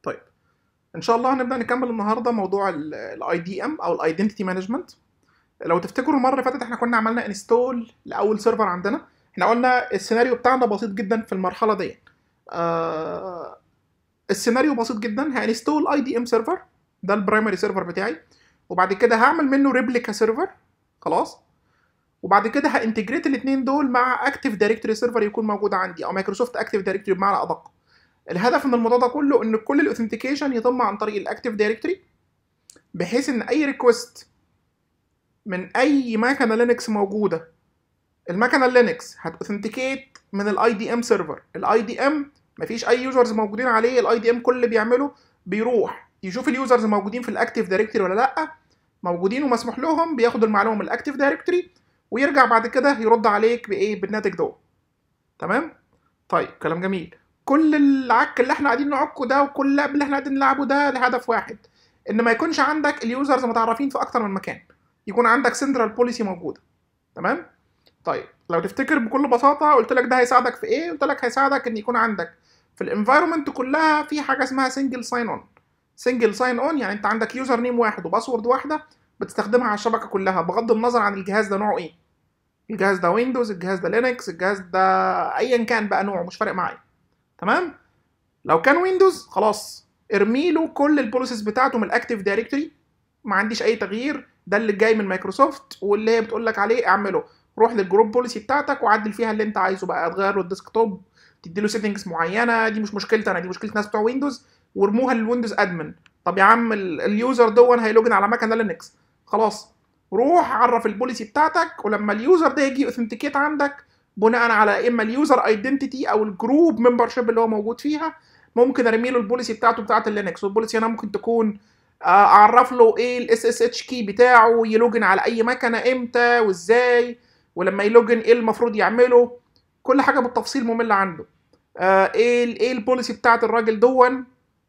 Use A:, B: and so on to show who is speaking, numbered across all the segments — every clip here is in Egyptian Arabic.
A: طيب ان شاء الله هنبدا نكمل النهارده موضوع الاي دي ام او الايدنتيتي مانجمنت لو تفتكروا المره اللي فاتت احنا كنا عملنا انستول لاول سيرفر عندنا احنا قلنا السيناريو بتاعنا بسيط جدا في المرحله دي آه السيناريو بسيط جدا هانستول اي دي ام سيرفر ده البرايمري سيرفر بتاعي وبعد كده هعمل منه ريبليكا سيرفر خلاص وبعد كده هانتجريت الاثنين دول مع اكتيف دايركتوري سيرفر يكون موجود عندي او مايكروسوفت اكتيف دايركتوري بمعنى ادق الهدف من الموضوع ده كله ان كل الاوثنتيكيشن يتم عن طريق الاكتيف دايركتوري بحيث ان اي ريكوست من اي مكنه لينكس موجوده المكنه اللينكس هتوثنتيكيت من الاي دي ام سيرفر الاي دي ام مفيش اي يوزرز موجودين عليه الاي دي ام كل اللي بيعمله بيروح يشوف اليوزرز موجودين في الاكتيف دايركتوري ولا لا موجودين ومسموح لهم بياخد المعلومه من الاكتيف دايركتوري ويرجع بعد كده يرد عليك بايه بالناتج ده تمام طيب كلام جميل كل العك اللي احنا قاعدين نعكه ده وكل اللعب اللي احنا قاعدين نلعبه ده لهدف واحد ان ما يكونش عندك اليوزرز متعرفين في اكتر من مكان يكون عندك سنترال بوليسي موجوده تمام طيب لو تفتكر بكل بساطه قلت لك ده هيساعدك في ايه قلت لك هيساعدك ان يكون عندك في الانفايرمنت كلها في حاجه اسمها سنجل ساين اون سنجل ساين اون يعني انت عندك يوزر نيم واحد وباسورد واحده بتستخدمها على الشبكه كلها بغض النظر عن الجهاز ده نوعه ايه الجهاز ده ويندوز الجهاز ده لينكس الجهاز ده ايا كان بقى نوعه مش فارق معايا تمام لو كان ويندوز خلاص ارمي له كل البروسيس بتاعته من الاكتيف دايركتوري ما عنديش اي تغيير ده اللي جاي من مايكروسوفت واللي هي بتقول لك عليه اعمله روح للجروب بوليسي بتاعتك وعدل فيها اللي انت عايزه بقى تغير له الديسك توب تدي له سيتنجز معينه دي مش مشكلتي انا دي مشكله ناس بتوع ويندوز وارموها للويندوز ادمن طب يا عم اليوزر دون هيلوجن على مكنه لينكس خلاص روح عرف البوليسي بتاعتك ولما اليوزر ده يجي اوثنتيكيت عندك بناء على اما اليوزر ايدنتيتي او الجروب ممبرشيب اللي هو موجود فيها ممكن ارمي له البوليسي بتاعته بتاعه اللينكس والبوليسي هنا ممكن تكون اعرف له ايه الاس اس اتش كي بتاعه يلوجن على اي مكنه امتى وازاي ولما يلوجن ايه المفروض يعمله كل حاجه بالتفصيل ممله عنده آه ايه ايه البوليسي بتاعه الراجل دون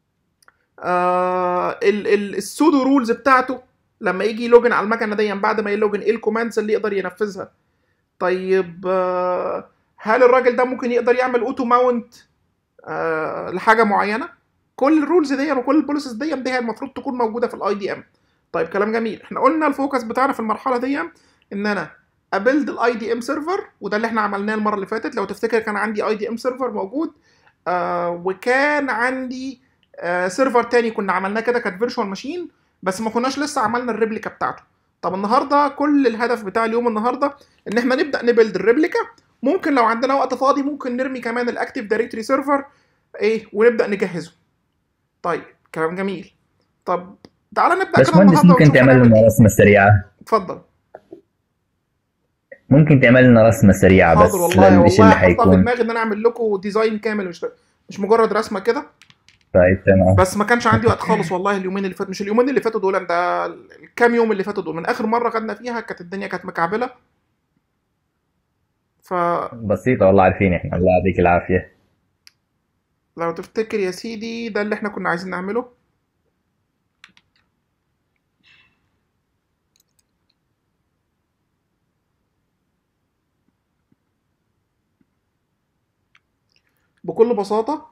A: آه السودو رولز بتاعته لما يجي يلوجن على المكنه دي بعد ما يلوجن ايه الكوماندز اللي يقدر ينفذها طيب آه هل الراجل ده ممكن يقدر يعمل اوتو ماونت آه لحاجه معينه كل الرولز دي وكل البوليسز دي دي المفروض تكون موجوده في الاي دي ام طيب كلام جميل احنا قلنا الفوكس بتاعنا في المرحله دي ان انا ابيلد الاي دي ام سيرفر وده اللي احنا عملناه المره اللي فاتت لو تفتكر كان عندي اي دي ام سيرفر موجود آه وكان عندي آه سيرفر تاني كنا عملناه كده كانت فيرتشوال ماشين بس ما كناش لسه عملنا الريبليكا بتاعته طب النهارده كل الهدف بتاع اليوم النهارده ان احنا نبدا نبلد الريبليكا ممكن لو عندنا وقت فاضي ممكن نرمي كمان الاكتيف دايركتوري سيرفر ايه ونبدا نجهزه طيب كلام جميل طب تعالى نبدا
B: بس مهندس ممكن تعمل لنا رسمه سريعه
A: اتفضل
B: ممكن تعمل لنا رسمه سريعه بس
A: والله للشيء اللي هيكون في دماغي ان انا اعمل لكم ديزاين كامل مش مش مجرد رسمه كده
B: طيب تمام
A: بس ما كانش عندي وقت خالص والله اليومين اللي فاتوا مش اليومين اللي فاتوا دول ده الكام يوم اللي فاتوا دول من اخر مره خدنا فيها كانت الدنيا كانت مكعبله ف
B: بسيطه والله عارفين احنا الله يعطيك العافيه
A: لو تفتكر يا سيدي ده اللي احنا كنا عايزين نعمله بكل بساطة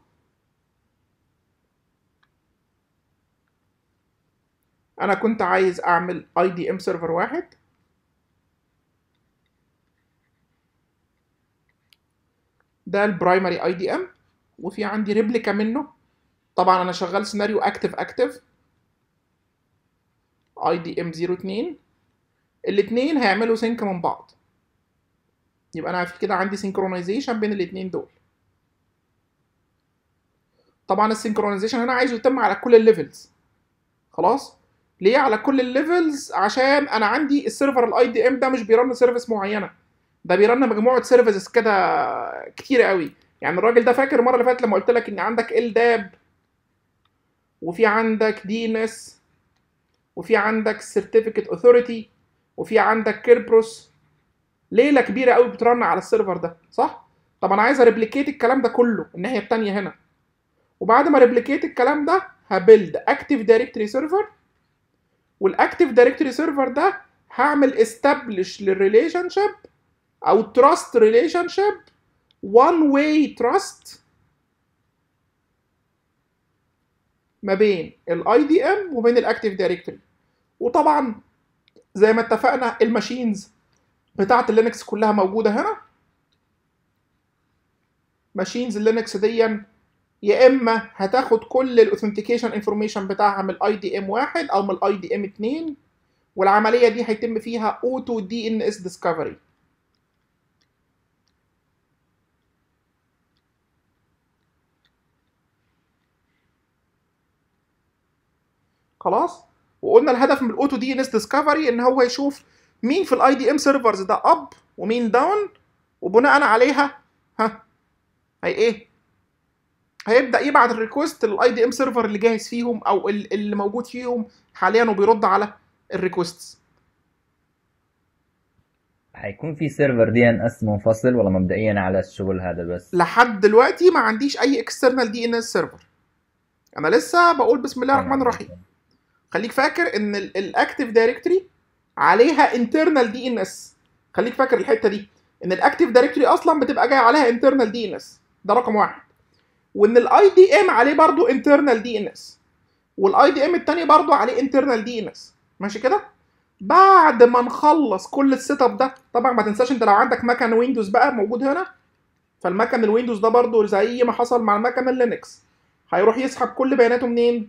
A: أنا كنت عايز أعمل اي دي ام سيرفر واحد ده البرايمري اي دي ام وفي عندي ريبليكا منه طبعا انا شغال سيناريو اكتف اكتف اي دي ام 02 الاثنين هيعملوا سينك من بعض يبقى انا في كده عندي سينكرونايزيشن بين الاثنين دول طبعا السينكرونايزيشن هنا عايزه يتم على كل الليفلز خلاص ليه على كل الليفلز عشان انا عندي السيرفر الاي دي ام ده مش بيرن سيرفيس معينه ده بيرن مجموعه سيرفيسز كده كتير قوي يعني الراجل ده فاكر المره اللي فاتت لما قلت لك ان عندك ال داب وفي عندك دي ان اس وفي عندك سيرتيفيكت اوثوريتي وفي عندك كيربروس ليله كبيره قوي بترن على السيرفر ده صح طب انا عايز اريبليكيت الكلام ده كله الناحيه الثانيه هنا وبعد ما ريبليكيت الكلام ده هبيلد اكتيف دايركتوري سيرفر والاكتيف دايركتوري سيرفر ده هعمل استابلش للريليشن شيب او تراست ريليشن شيب one way trust ما بين الاي دي ام وبين الاكتيف دايركتوري وطبعا زي ما اتفقنا الماشينز بتاعه اللينكس كلها موجوده هنا ماشينز اللينكس دي يا اما هتاخد كل الاوثنتيكيشن انفورميشن بتاعها من الاي دي ام واحد او من الاي دي ام 2 والعمليه دي هيتم فيها اوتو دي ان اس ديسكفري خلاص وقلنا الهدف من الاوتو دي ان اس ديسكفري ان هو يشوف مين في الاي دي ام سيرفرز ده اب ومين داون وبناء عليها ها هي ايه هيبدا يبعت الريكوست للاي دي ام سيرفر اللي جاهز فيهم او اللي موجود فيهم حاليا وبيرد على الريكوستس
B: هيكون في سيرفر دي ان اس منفصل ولا مبدئيا على الشغل هذا بس
A: لحد دلوقتي ما عنديش اي اكسترنال دي ان اس سيرفر انا لسه بقول بسم الله الرحمن الرحيم خليك فاكر ان الاكتيف دايركتوري عليها انترنال دي ان اس خليك فاكر الحته دي ان الاكتيف دايركتوري اصلا بتبقى جايه عليها انترنال دي ان اس ده رقم واحد وان الاي دي ام عليه برضو انترنال دي ان اس والاي دي ام الثاني برضو عليه انترنال دي ان اس ماشي كده بعد ما نخلص كل السيت اب ده طبعا ما تنساش انت لو عندك مكن ويندوز بقى موجود هنا فالمكن الويندوز ده برضو زي ما حصل مع المكن اللينكس هيروح يسحب كل بياناته منين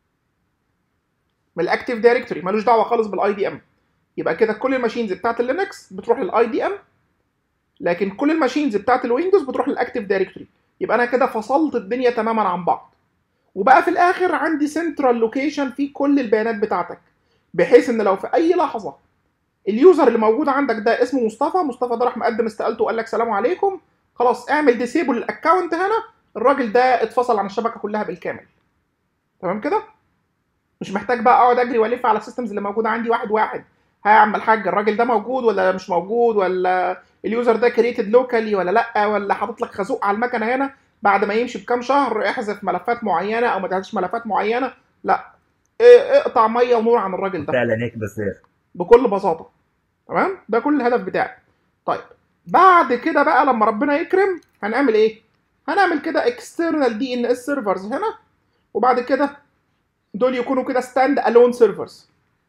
A: من الاكتيف دايركتوري ملوش دعوه خالص بالاي دي ام يبقى كده كل الماشينز بتاعت اللينكس بتروح للاي دي ام لكن كل الماشينز بتاعت الويندوز بتروح للاكتيف دايركتوري يبقى انا كده فصلت الدنيا تماما عن بعض وبقى في الاخر عندي سنترال لوكيشن فيه كل البيانات بتاعتك بحيث ان لو في اي لحظه اليوزر اللي موجود عندك ده اسمه مصطفى مصطفى ده راح مقدم استقالته وقال لك سلام عليكم خلاص اعمل ديسيبل الاكونت هنا الراجل ده اتفصل عن الشبكه كلها بالكامل تمام كده مش محتاج بقى اقعد اجري والف على السيستمز اللي موجوده عندي واحد واحد ها يا عم الحاج الراجل ده موجود ولا مش موجود ولا اليوزر ده كريتد لوكالي ولا لا ولا حاطط لك خازوق على المكنه هنا بعد ما يمشي بكام شهر احذف ملفات معينه او ما تحذفش ملفات معينه لا اقطع ميه ونور عن الراجل ده
B: فعلا هيك بصير
A: بكل بساطه تمام ده كل الهدف بتاعي طيب بعد كده بقى لما ربنا يكرم هنعمل ايه هنعمل كده اكسترنال دي ان اس سيرفرز هنا وبعد كده دول يكونوا كده ستاند الون سيرفرز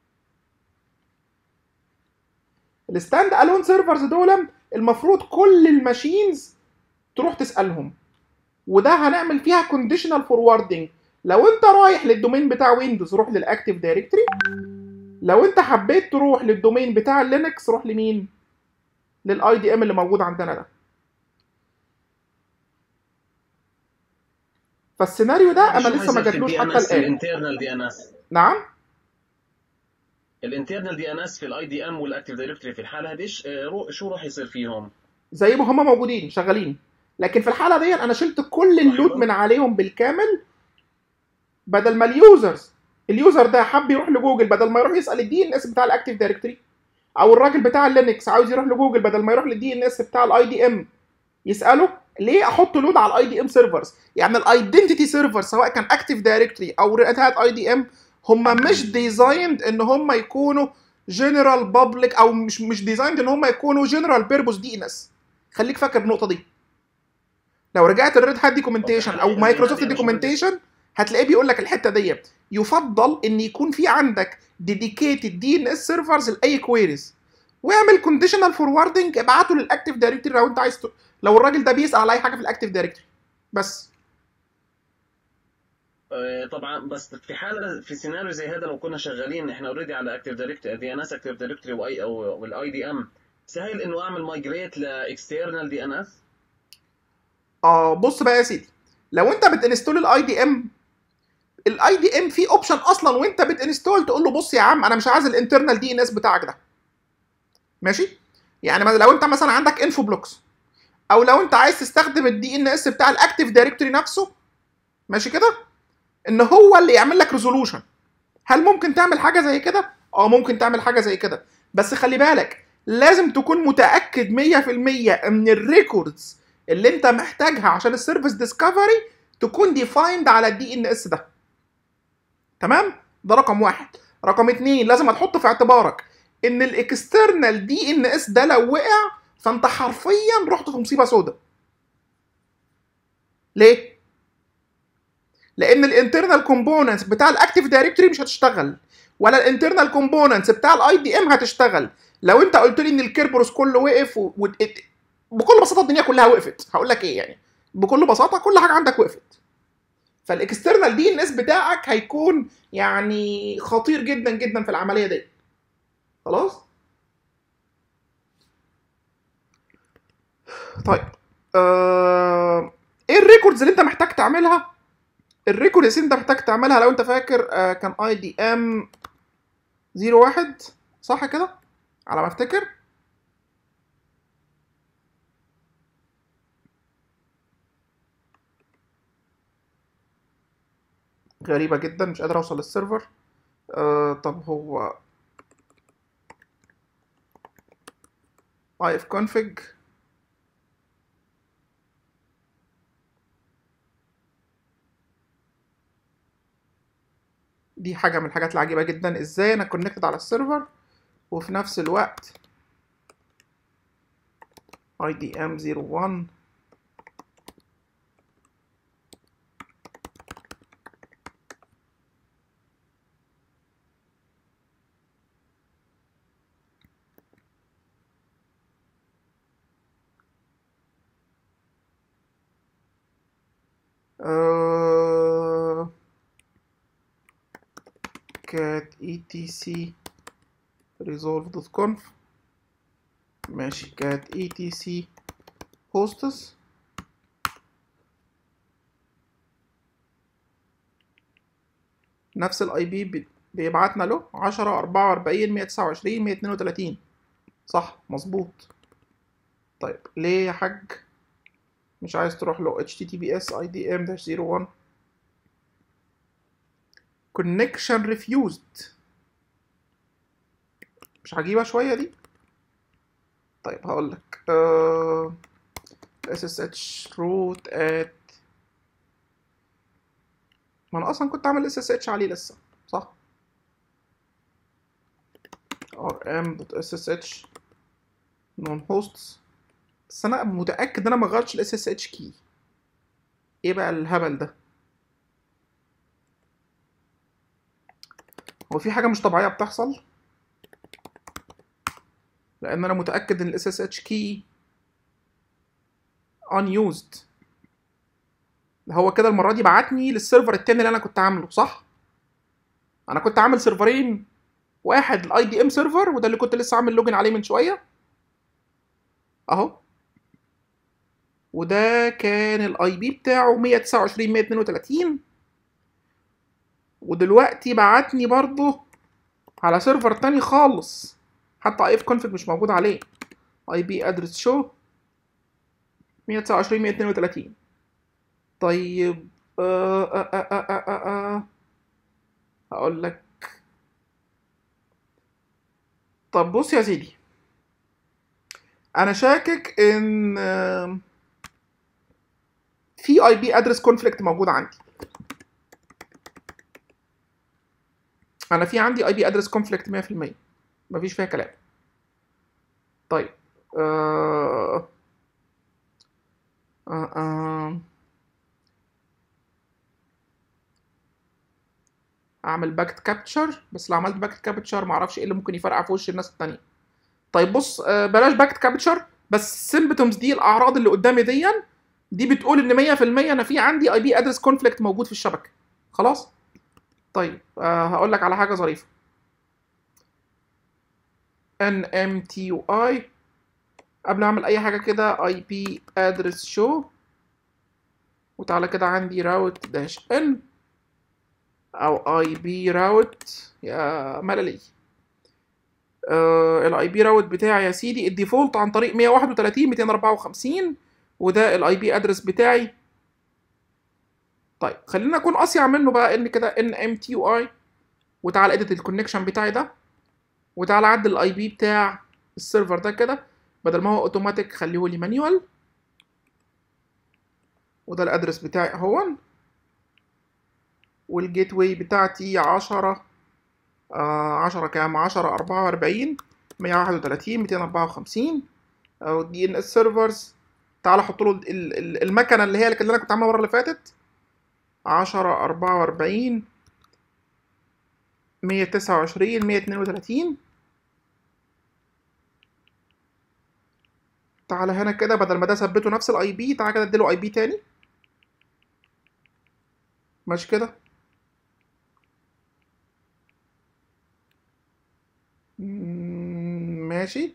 A: الستاند الون سيرفرز دول المفروض كل الماشينز تروح تسالهم وده هنعمل فيها كونديشنال فوروردنج لو انت رايح للدومين بتاع ويندوز روح للاكتيف دايركتوري لو انت حبيت تروح للدومين بتاع لينكس روح لمين للاي دي ام اللي موجود عندنا ده فالسيناريو ده انا لسه ما جاتلوش حتى الان
C: الانترنال دي ان اس
A: نعم
C: الانترنال دي ان اس في الاي دي ام والاكتيف دايركتوري في الحاله هذه شو راح يصير فيهم؟
A: زي ما هم موجودين شغالين لكن في الحاله دي انا شلت كل اللود من عليهم بالكامل بدل ما اليوزرز اليوزر ده حب يروح لجوجل بدل ما يروح يسال الدي ان اس بتاع الاكتيف دايركتوري او الراجل بتاع اللينكس عاوز يروح لجوجل بدل ما يروح للدي ان اس بتاع الاي دي ام يساله ليه احط لود على الاي دي ام سيرفرز يعني الايدنتيتي سيرفر سواء كان اكتيف دايركتوري او ريد هات اي دي ام هم مش ديزايند ان هم يكونوا جنرال بابليك او مش مش ديزايند ان هم يكونوا جنرال بيربوس دي ان اس خليك فاكر النقطه دي لو رجعت الريد هات دوكيومنتيشن او مايكروسوفت دوكيومنتيشن هتلاقيه بيقول لك الحته دي يفضل ان يكون في عندك ديديكيتد دي ان اس سيرفرز لاي كويريز واعمل كونديشنال فوروردنج ابعته للاكتيف دايركتوري لو انت عايز ت... لو الراجل ده بيسال على اي حاجه في الاكتيف دايركتوري بس
C: طبعا بس في حاله في سيناريو زي هذا لو كنا شغالين احنا اوريدي على اكتيف دايركتوري دي ان اس اكتيف دايركتوري واي او والاي دي ام سهل انه اعمل مايجريت لاكسترنال دي ان اس
A: اه بص بقى يا سيدي لو انت بتنستول الاي دي ام الاي دي ام فيه اوبشن اصلا وانت بتنستول تقول له بص يا عم انا مش عايز الانترنال دي ان اس بتاعك ده ماشي يعني لو انت مثلا عندك انفو بلوكس او لو انت عايز تستخدم الدي ان اس بتاع الاكتيف دايركتوري نفسه ماشي كده ان هو اللي يعمل لك ريزولوشن هل ممكن تعمل حاجه زي كده اه ممكن تعمل حاجه زي كده بس خلي بالك لازم تكون متاكد 100% ان الريكوردز اللي انت محتاجها عشان السيرفيس ديسكفري تكون ديفايند على الدي ان اس ده تمام ده رقم واحد رقم اتنين لازم هتحط في اعتبارك ان الاكسترنال دي ان اس ده لو وقع فانت حرفيا رحت في مصيبه سوداء ليه لان الانترنال كومبوننتس بتاع الاكتيف دايركتوري مش هتشتغل ولا الانترنال كومبوننتس بتاع الاي دي ام هتشتغل لو انت قلت لي ان الكيربروس كله وقف و... و... ات- بكل بساطه الدنيا كلها وقفت هقول لك ايه يعني بكل بساطه كل حاجه عندك وقفت فالاكسترنال دي الناس بتاعك هيكون يعني خطير جدا جدا في العمليه دي خلاص طيب آه... ايه الريكوردز اللي انت محتاج تعملها الريكوردز اللي انت محتاج تعملها لو انت فاكر آه كان اي دي ام 01 صح كده على ما افتكر غريبة جدا مش قادر اوصل للسيرفر آه طب هو اف config دي حاجة من الحاجات العجيبة جدا ازاي انا كونكتد على السيرفر وفي نفس الوقت IDM 01 آه... cat etc resolve.conf ماشي cat etc hosts نفس الاي بي بيبعتنا له 10 44 129 132 صح مظبوط طيب ليه يا حاج مش عايز تروح له https idm-01 connection refused مش عجيبة شوية دي طيب هقول لك uh, ssh root at ما انا اصلا كنت عامل ssh عليه لسه صح rm.ssh non hosts بس انا متاكد ان انا ما غيرتش الاس اس اتش كي ايه بقى الهبل ده هو في حاجه مش طبيعيه بتحصل لان انا متاكد ان الاس اس اتش كي unused هو كده المره دي بعتني للسيرفر التاني اللي انا كنت عامله صح انا كنت عامل سيرفرين واحد الاي دي ام سيرفر وده اللي كنت لسه عامل لوجن عليه من شويه اهو وده كان الاي بي بتاعه 129 132 ودلوقتي بعتني برضه على سيرفر تاني خالص حتى اي اف كونفج مش موجود عليه اي بي ادرس شو 129 132 طيب آه آه آه آه آه آه. هقول لك طب بص يا سيدي انا شاكك ان آم، في اي بي ادرس كونفليكت موجود عندي انا في عندي اي بي ادرس كونفليكت 100% مفيش فيها كلام طيب آه... آه... آه... اعمل باكت كابتشر بس لو عملت باكت كابتشر معرفش ايه اللي ممكن يفرقع في وش الناس التانية طيب بص آه، بلاش باكت كابتشر بس السيمبتومز دي الاعراض اللي قدامي دي دي بتقول ان 100% انا في عندي اي بي ادرس كونفليكت موجود في الشبكه خلاص طيب آه هقول لك على حاجه ظريفه ان ام تي يو اي قبل ما اعمل اي حاجه كده اي بي ادرس شو وتعالى كده عندي راوت داش ان او اي بي راوت يا ملالي آه الاي بي راوت بتاعي يا سيدي الديفولت عن طريق 131 254 وده الاي بي ادرس بتاعي طيب خلينا اكون اصيع منه بقى ان كده ان ام تي يو اي وتعالى اديت الكونكشن بتاعي ده وتعالى عدل الاي بي بتاع السيرفر ده كده بدل ما هو اوتوماتيك خليه لي مانيوال وده الادرس بتاعي اهون والجيت واي بتاعتي 10 آه 10 كام 10 44 131 254 او دي ان اس سيرفرز تعالى احط له ال- ال- المكنه اللي هي اللي انا كنت عاملها المره اللي فاتت عشرة أربعة وأربعين مية تسعة وعشرين مية اتنين وتلاتين تعالى هنا كده بدل ما ده ثبته نفس الاي بي تعالى كده اديله اي بي تاني ماشي كده مم، ماشي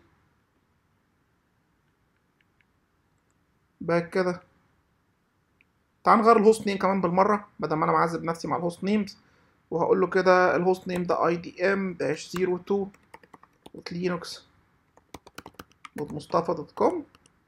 A: بقى كده تعال نغير الهوست نيم كمان بالمرة بدل ما انا معذب نفسي مع الهوست نيمز وهقول له كده الهوست نيم ده اي دي ام داش زيرو تو لينكس دوت مصطفى دوت كوم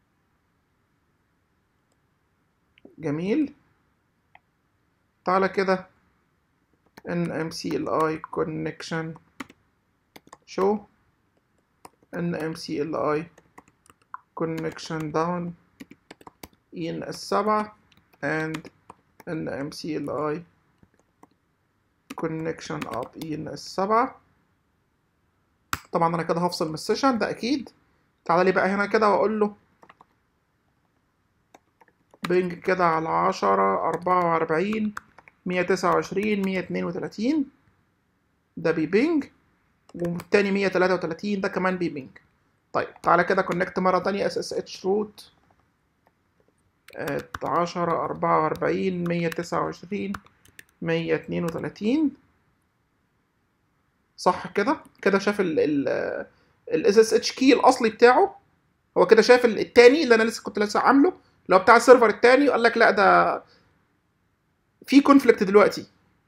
A: جميل تعالى كده ان ام سي ال اي كونكشن شو ان ام سي ال اي كونكشن داون ان السبعة and ان ام سي ال اي connection up ان السبعة طبعا انا كده هفصل من السيشن ده اكيد تعالى لي بقى هنا كده واقول له بينج كده على عشرة أربعة وأربعين مية تسعة وعشرين مية اتنين وتلاتين ده بيبينج والتاني مية تلاتة وتلاتين ده كمان بيبينج طيب تعالى كده كونكت مرة تانية اس اس اتش روت عشرة أربعة وأربعين مية تسعة وعشرين مية اتنين وتلاتين صح كده كده شاف ال ال الاس اس اتش كي الاصلي بتاعه هو كده شاف التاني اللي انا لسه كنت لسه عامله اللي هو بتاع السيرفر التاني وقال لك لا ده في كونفليكت دلوقتي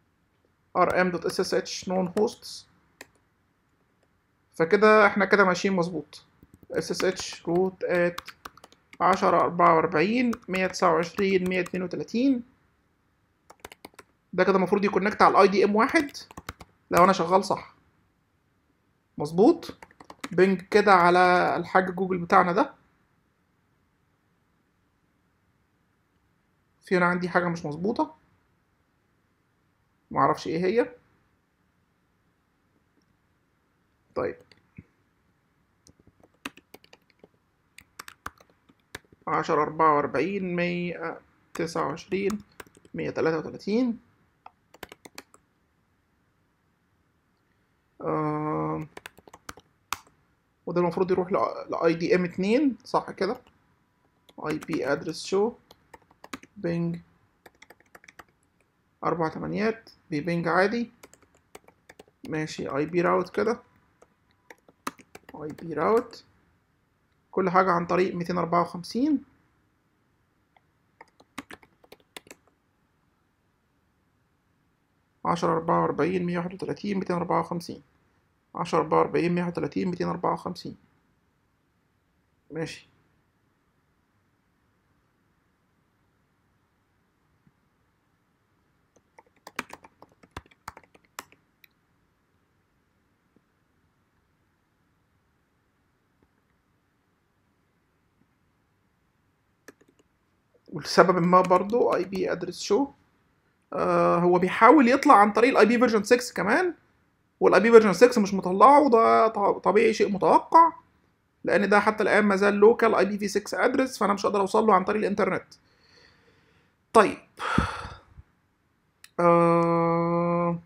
A: rm.ssh known hosts فكده احنا كده ماشيين مظبوط ssh root at عشرة أربعة وأربعين مية تسعة وعشرين مية اتنين وتلاتين ده كده المفروض يكونكت على الاي دي ام واحد لو انا شغال صح مظبوط بنج كده على الحاج جوجل بتاعنا ده في هنا عندي حاجة مش مظبوطة معرفش ايه هي طيب عشرة أربعة وأربعين مية تسعة وعشرين مية تلاتة وتلاتين آه وده المفروض يروح لاي دي ام اتنين صح كده اي بي ادرس شو بينج أربع تمانيات بيبينج عادي ماشي اي بي راوت كده اي بي راوت كل حاجة عن طريق ميتين أربعة وخمسين عشرة أربعة وأربعين مية واحد وتلاتين ميتين أربعة وخمسين عشرة أربعة وأربعين مية واحد وتلاتين ميتين أربعة وخمسين ماشي ولسبب ما برضو اي بي ادرس شو آه هو بيحاول يطلع عن طريق الاي بي فيرجن 6 كمان والاي بي فيرجن 6 مش مطلعه وده طبيعي شيء متوقع لان ده حتى الان ما زال لوكال اي بي في 6 ادرس فانا مش هقدر اوصل له عن طريق الانترنت طيب آه...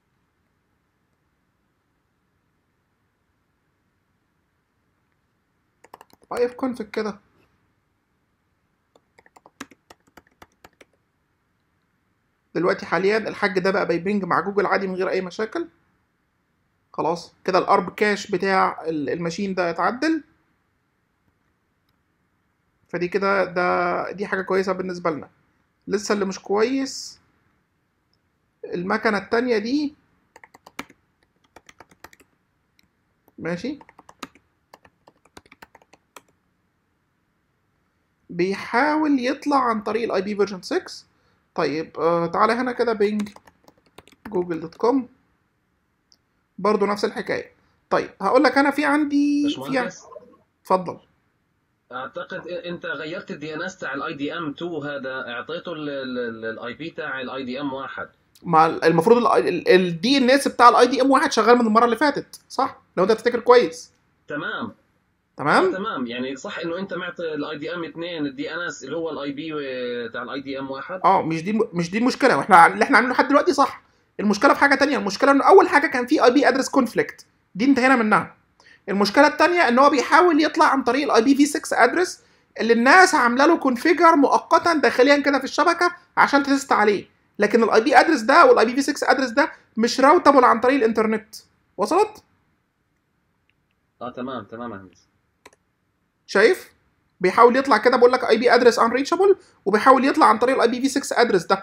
A: اي اف كونفج كده دلوقتي حاليا الحاج ده بقى بيبنج مع جوجل عادي من غير اي مشاكل خلاص كده الارب كاش بتاع الماشين ده اتعدل فدي كده ده دي حاجه كويسه بالنسبه لنا لسه اللي مش كويس المكنه التانية دي ماشي بيحاول يطلع عن طريق الاي بي فيرجن 6 طيب آه تعالى هنا كده بينج جوجل دوت كوم برضو نفس الحكايه طيب هقول لك انا في عندي في
C: باشمهندس
A: اتفضل
C: اعتقد انت غيرت الدي ان اس تاع الاي دي ام 2 هذا اعطيته الاي بي تاع الاي دي ام 1
A: ما المفروض الدي ان اس بتاع الاي دي ام واحد شغال من المره اللي فاتت صح لو انت تفتكر كويس
C: تمام
A: تمام
C: تمام يعني صح انه انت معطي الاي دي ام 2 الدي ان اس اللي هو الاي بي تاع الاي دي ام 1
A: اه مش دي مش دي المشكله واحنا اللي احنا عاملينه لحد دلوقتي صح المشكله في حاجه تانية المشكله انه اول حاجه كان في اي بي ادرس كونفليكت دي انتهينا منها المشكله الثانيه ان هو بيحاول يطلع عن طريق الاي بي في 6 ادرس اللي الناس عامله له كونفيجر مؤقتا داخليا كده في الشبكه عشان تست عليه لكن الاي بي ادرس ده والاي بي في 6 ادرس ده مش راوتابل عن طريق الانترنت وصلت
C: اه تمام تمام يا هندسه
A: شايف بيحاول يطلع كده بقول لك اي بي ادرس ان ريتشابل وبيحاول يطلع عن طريق الاي بي في 6 ادرس ده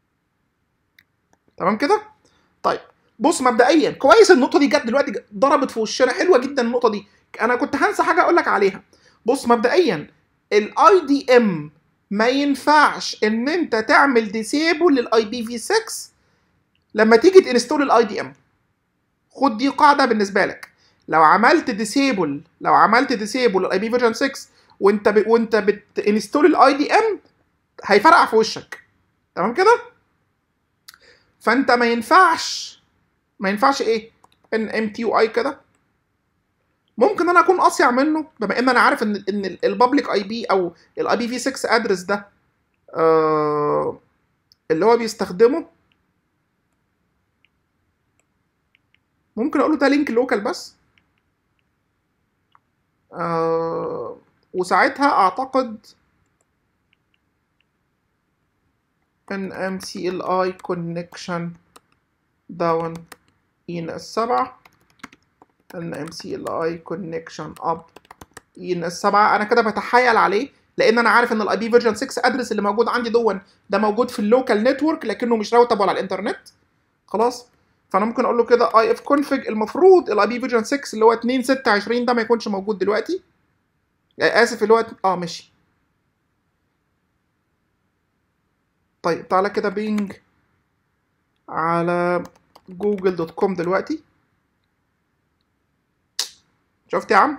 A: تمام كده طيب بص مبدئيا كويس النقطه دي جت دلوقتي ضربت في وشنا حلوه جدا النقطه دي انا كنت هنسى حاجه اقول لك عليها بص مبدئيا الاي دي ام ما ينفعش ان انت تعمل ديسيبل للاي بي في 6 لما تيجي تنستول الاي دي ام خد دي قاعده بالنسبه لك لو عملت ديسيبل لو عملت ديسيبل للاي بي فيرجن 6 وانت ب... وانت بتنستول الاي دي ام هيفرقع في وشك تمام كده فانت ما ينفعش ما ينفعش ايه ان ام تي يو اي كده ممكن انا اكون اصيع منه بما ان انا عارف ان ان البابليك اي بي او الاي بي في 6 ادرس ده آه اللي هو بيستخدمه ممكن اقول له ده لينك لوكال بس آه وساعتها اعتقد ان MCLI connection down in السبعة ان MCLI connection up in السبعة انا كده بتحايل عليه لان انا عارف ان الاي بي فيرجن 6 ادرس اللي موجود عندي دون ده موجود في اللوكال نتورك لكنه مش راوتابل على الانترنت خلاص فانا ممكن اقول له كده اي اف كونفج المفروض الاي بي فيرجن 6 اللي هو 2 26 ده ما يكونش موجود دلوقتي اسف اللي هو اه ماشي طيب تعالى كده بينج على جوجل دوت كوم دلوقتي شفت يا عم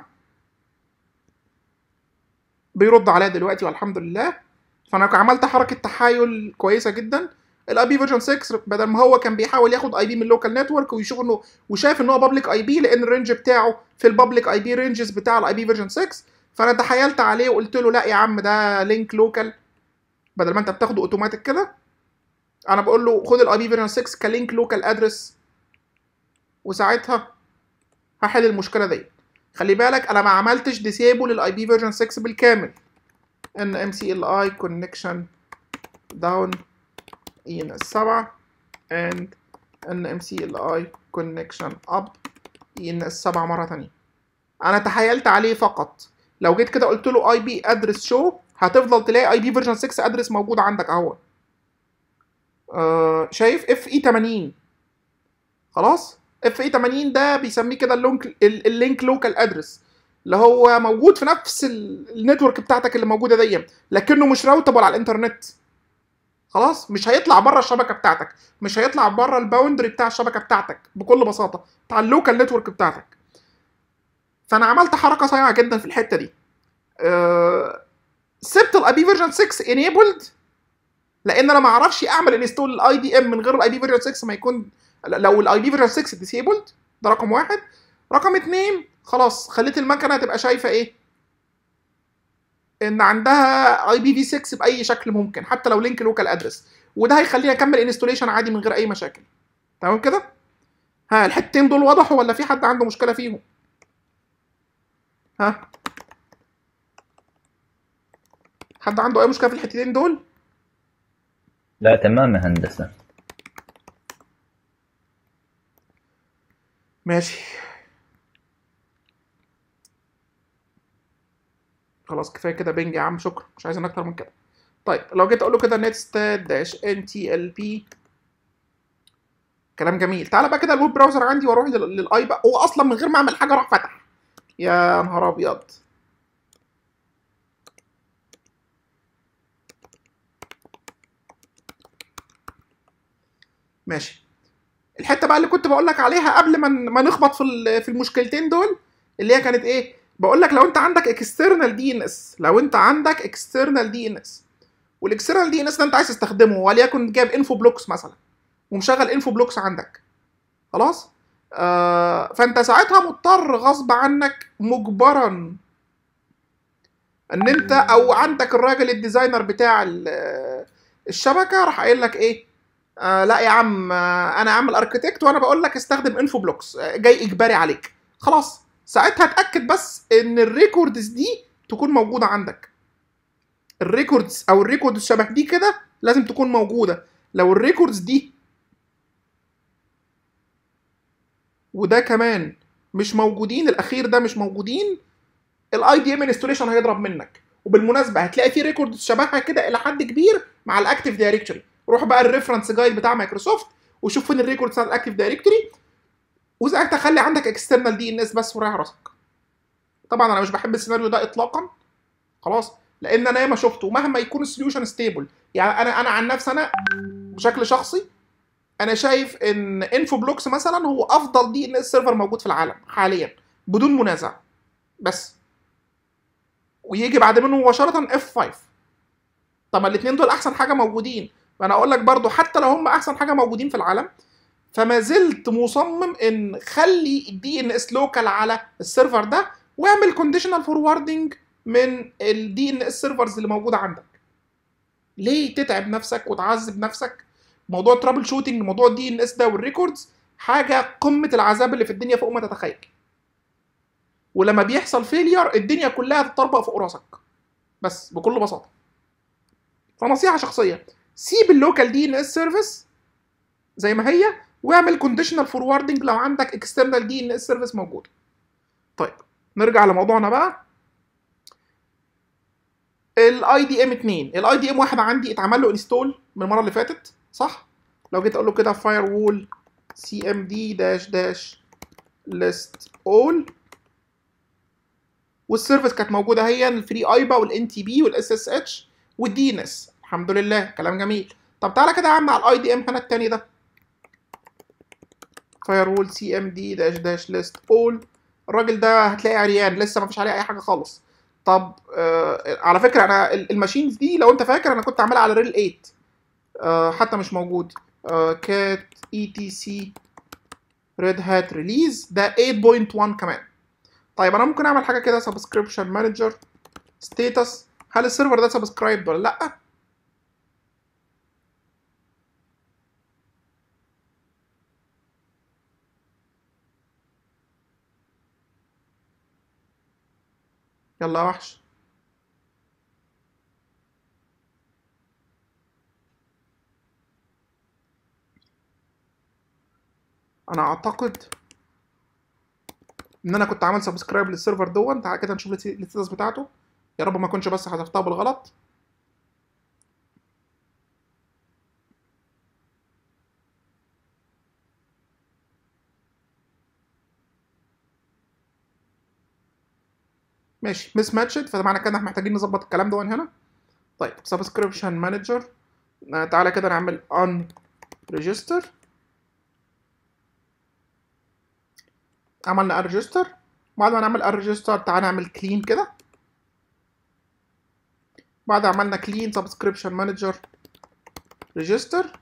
A: بيرد عليا دلوقتي والحمد لله فانا عملت حركه تحايل كويسه جدا الاي بي فيرجن 6 بدل ما هو كان بيحاول ياخد اي بي من اللوكال نتورك ويشوف انه وشاف ان هو بابليك اي بي لان الرينج بتاعه في البابليك اي بي رينجز بتاع الاي بي فيرجن 6 فانا تحايلت عليه وقلت له لا يا عم ده لينك لوكال بدل ما انت بتاخده اوتوماتيك كده انا بقول له خد الاي بي فيرجن 6 كلينك لوكال ادرس وساعتها هحل المشكله دي خلي بالك انا ما عملتش ديسيبل للاي بي فيرجن 6 بالكامل ان ام سي ال اي كونكشن داون ان السبعة and ان ام سي ال اي كونكشن اب ان السبعة مرة تانية انا تحايلت عليه فقط لو جيت كده قلت له اي بي ادرس شو هتفضل تلاقي اي بي فيرجن 6 ادرس موجود عندك اهو آه شايف اف اي 80 خلاص اف اي 80 ده بيسميه كده اللينك اللينك لوكال ادرس اللي هو موجود في نفس النتورك بتاعتك اللي موجوده دي لكنه مش راوتابل على الانترنت خلاص مش هيطلع بره الشبكه بتاعتك مش هيطلع بره الباوندري بتاع الشبكه بتاعتك بكل بساطه بتاع اللوكال نتورك بتاعتك فانا عملت حركه صايعه جدا في الحته دي أه سبت الاي بي فيرجن 6 انيبلد لان انا ما اعرفش اعمل انستول الاي دي ام من غير الاي بي فيرجن 6 ما يكون لو الاي بي فيرجن 6 ديسيبلد ده رقم واحد رقم اتنين خلاص خليت المكنه تبقى شايفه ايه ان عندها اي بي في 6 باي شكل ممكن حتى لو لينك لوكال ادرس وده هيخليني اكمل انستوليشن عادي من غير اي مشاكل تمام كده ها الحتتين دول وضحوا ولا في حد عنده مشكله فيهم ها حد عنده اي مشكله في الحتتين دول
B: لا تمام يا هندسة
A: ماشي خلاص كفايه كده بينج يا عم شكرا مش عايزين اكتر من كده طيب لو جيت اقول له كده نت ستات داش ان تي ال بي كلام جميل تعالى بقى كده الويب براوزر عندي واروح لل- للاي بقى هو اصلا من غير ما اعمل حاجه راح فتح يا نهار ابيض ماشي الحته بقى اللي كنت بقول لك عليها قبل ما ما نخبط في ال- في المشكلتين دول اللي هي كانت ايه بقول لك لو انت عندك اكسترنال دي ان اس لو انت عندك اكسترنال دي ان اس والاكسترنال دي ان اس ده انت عايز تستخدمه وليكن جايب انفو بلوكس مثلا ومشغل انفو بلوكس عندك خلاص آه فانت ساعتها مضطر غصب عنك مجبرا ان انت او عندك الراجل الديزاينر بتاع ال- الشبكه راح قايل لك ايه آه لا يا عم آه انا عامل اركتكت وانا بقول لك استخدم انفو بلوكس آه جاي اجباري عليك خلاص ساعتها اتاكد بس ان الريكوردز دي تكون موجوده عندك الريكوردز او الريكوردز شبه دي كده لازم تكون موجوده لو الريكوردز دي وده كمان مش موجودين الاخير ده مش موجودين الاي دي ام انستوليشن هيضرب منك وبالمناسبه هتلاقي في ريكورد شبهها كده الى حد كبير مع الاكتيف دايركتوري روح بقى الريفرنس جايد بتاع مايكروسوفت وشوف فين الريكورد بتاع الاكتيف دايركتوري وساعتها خلي عندك اكسترنال دي ان اس بس وريح راسك طبعا انا مش بحب السيناريو ده اطلاقا خلاص لان انا ياما شفته مهما يكون السوليوشن ستيبل يعني انا انا عن نفسي انا بشكل شخصي انا شايف ان انفو بلوكس مثلا هو افضل دي ان اس سيرفر موجود في العالم حاليا بدون منازع بس ويجي بعد منه مباشره اف 5 طب الاثنين دول احسن حاجه موجودين فانا اقول لك برضو حتى لو هم احسن حاجه موجودين في العالم فما زلت مصمم ان خلي الدي ان اس لوكال على السيرفر ده واعمل كونديشنال فوروردنج من الدي ان اس سيرفرز اللي موجوده عندك ليه تتعب نفسك وتعذب نفسك موضوع ترابل شوتنج موضوع الدي ان اس ده والريكوردز حاجه قمه العذاب اللي في الدنيا فوق ما تتخيل ولما بيحصل فيلير الدنيا كلها تتطربق فوق راسك بس بكل بساطه فنصيحه شخصيه سيب اللوكال دي ان اس سيرفيس زي ما هي واعمل كونديشنال فوروردنج لو عندك اكسترنال دي ان اس سيرفيس موجود طيب نرجع لموضوعنا بقى الاي دي ام 2 الاي دي ام واحد عندي اتعمل له انستول من المره اللي فاتت صح لو جيت اقول له كده فاير وول سي ام دي داش داش ليست اول والسيرفيس كانت موجوده هي الفري ايبا والان تي بي والاس اس اتش والدي ان اس الحمد لله كلام جميل طب تعالى كده يا عم على الاي دي ام هنا التاني ده فاير وول سي ام دي داش داش ليست اول الراجل ده هتلاقي عريان لسه ما فيش عليه اي حاجه خالص طب آه على فكره انا ال- الماشينز دي لو انت فاكر انا كنت عاملها على ريل 8 آه حتى مش موجود آه كات اي تي سي ريد هات ريليز ده 8.1 كمان طيب انا ممكن اعمل حاجه كده سبسكريبشن مانجر ستيتس هل السيرفر ده سبسكرايب ولا لا يلا يا وحش انا اعتقد ان انا كنت عامل سبسكرايب للسيرفر دون تعالى كده نشوف الستاتس بتاعته يا رب ما اكونش بس حذفتها بالغلط ماشي مس ماتشد فمعنى كده احنا محتاجين نظبط الكلام ده هنا طيب سبسكريبشن مانجر تعالى كده نعمل ان ريجستر عملنا الريجستر بعد ما نعمل الريجستر تعالى نعمل كلين كده بعد عملنا كلين سبسكريبشن مانجر ريجستر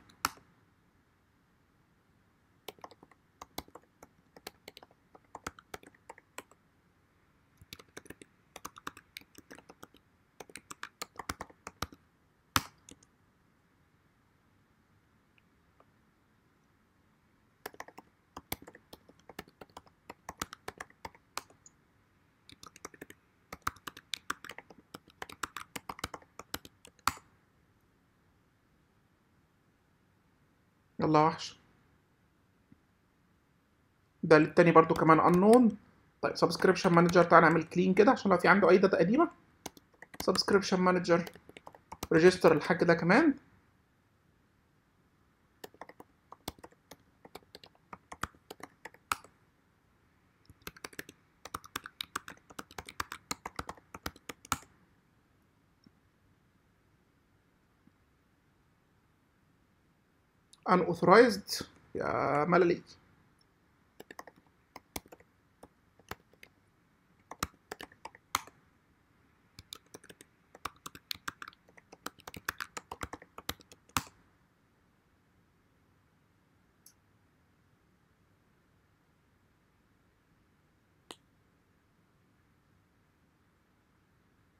A: يلا يا وحش ده التاني برضو كمان unknown طيب سبسكريبشن مانجر تعالى نعمل كلين كده عشان لو في عنده اي داتا قديمه سبسكريبشن مانجر ريجستر الحاج ده كمان unauthorized يا ملالي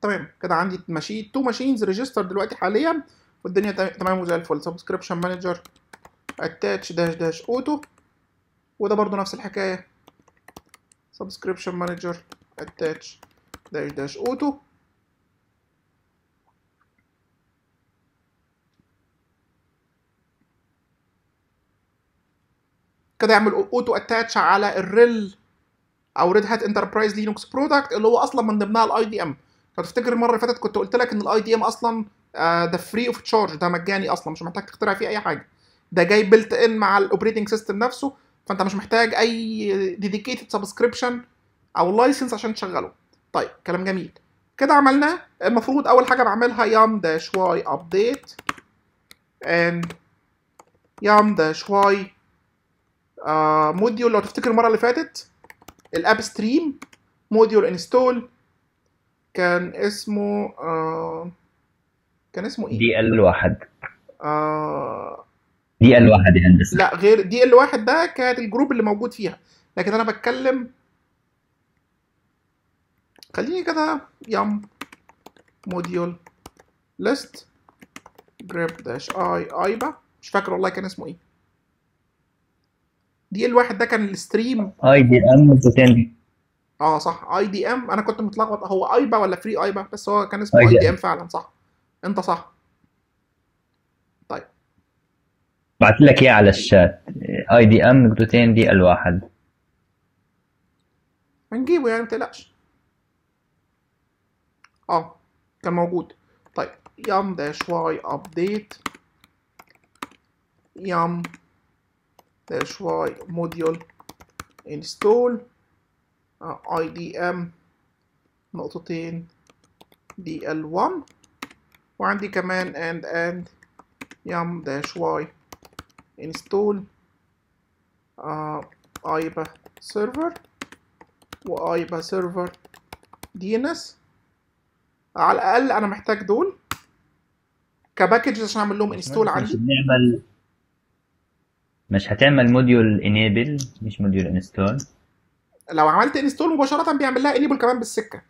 A: تمام كده عندي ماشين تو ماشينز ريجستر دلوقتي حاليا والدنيا تم- تمام وزي الفل سبسكريبشن مانجر اتاتش داش داش اوتو وده برضو نفس الحكايه سبسكريبشن مانجر اتاتش داش داش اوتو كده يعمل اوتو اتاتش على الريل او ريد هات انتربرايز لينكس برودكت اللي هو اصلا من ضمنها الاي دي ام لو تفتكر المره اللي فاتت كنت قلت لك ان الاي دي ام اصلا آه، ده فري اوف تشارج ده مجاني اصلا مش محتاج تخترع فيه اي حاجه ده جاي بيلت ان مع الاوبريتنج سيستم نفسه فانت مش محتاج اي ديديكيتد سبسكريبشن او لايسنس عشان تشغله طيب كلام جميل كده عملناه المفروض اول حاجه بعملها يام داش واي ابديت and يام داش واي موديول لو تفتكر المره اللي فاتت الاب ستريم موديول انستول كان اسمه آه كان اسمه ايه؟
B: دي ال واحد
A: آه
B: دي ال واحد يا هندسه
A: لا غير دي ال واحد ده كانت الجروب اللي موجود فيها لكن انا بتكلم خليني كده يم موديول ليست جريب داش اي ايبا مش فاكر والله كان اسمه ايه دي ال واحد ده كان الستريم
B: اي دي ام 200
A: اه صح اي دي ام انا كنت متلخبط هو ايبا ولا فري ايبا بس هو كان اسمه اي
B: IDM.
A: دي ام فعلا صح انت صح
B: بعت لك اياه على الشات اي دي ام نقطتين دي ال واحد
A: هنجيبه يعني متقلقش اه كان موجود طيب يام داش واي ابديت يام داش واي موديول انستول اي دي ام نقطتين دي ال 1 وعندي كمان اند اند يام داش واي انستول ايبا سيرفر وايبا سيرفر دي ان اس على الاقل انا محتاج دول كباكج عشان اعمل لهم انستول
B: مش
A: عندي
B: بنعمل مش هتعمل موديول انيبل مش موديول انستول
A: لو عملت انستول مباشره بيعمل لها انيبل كمان بالسكه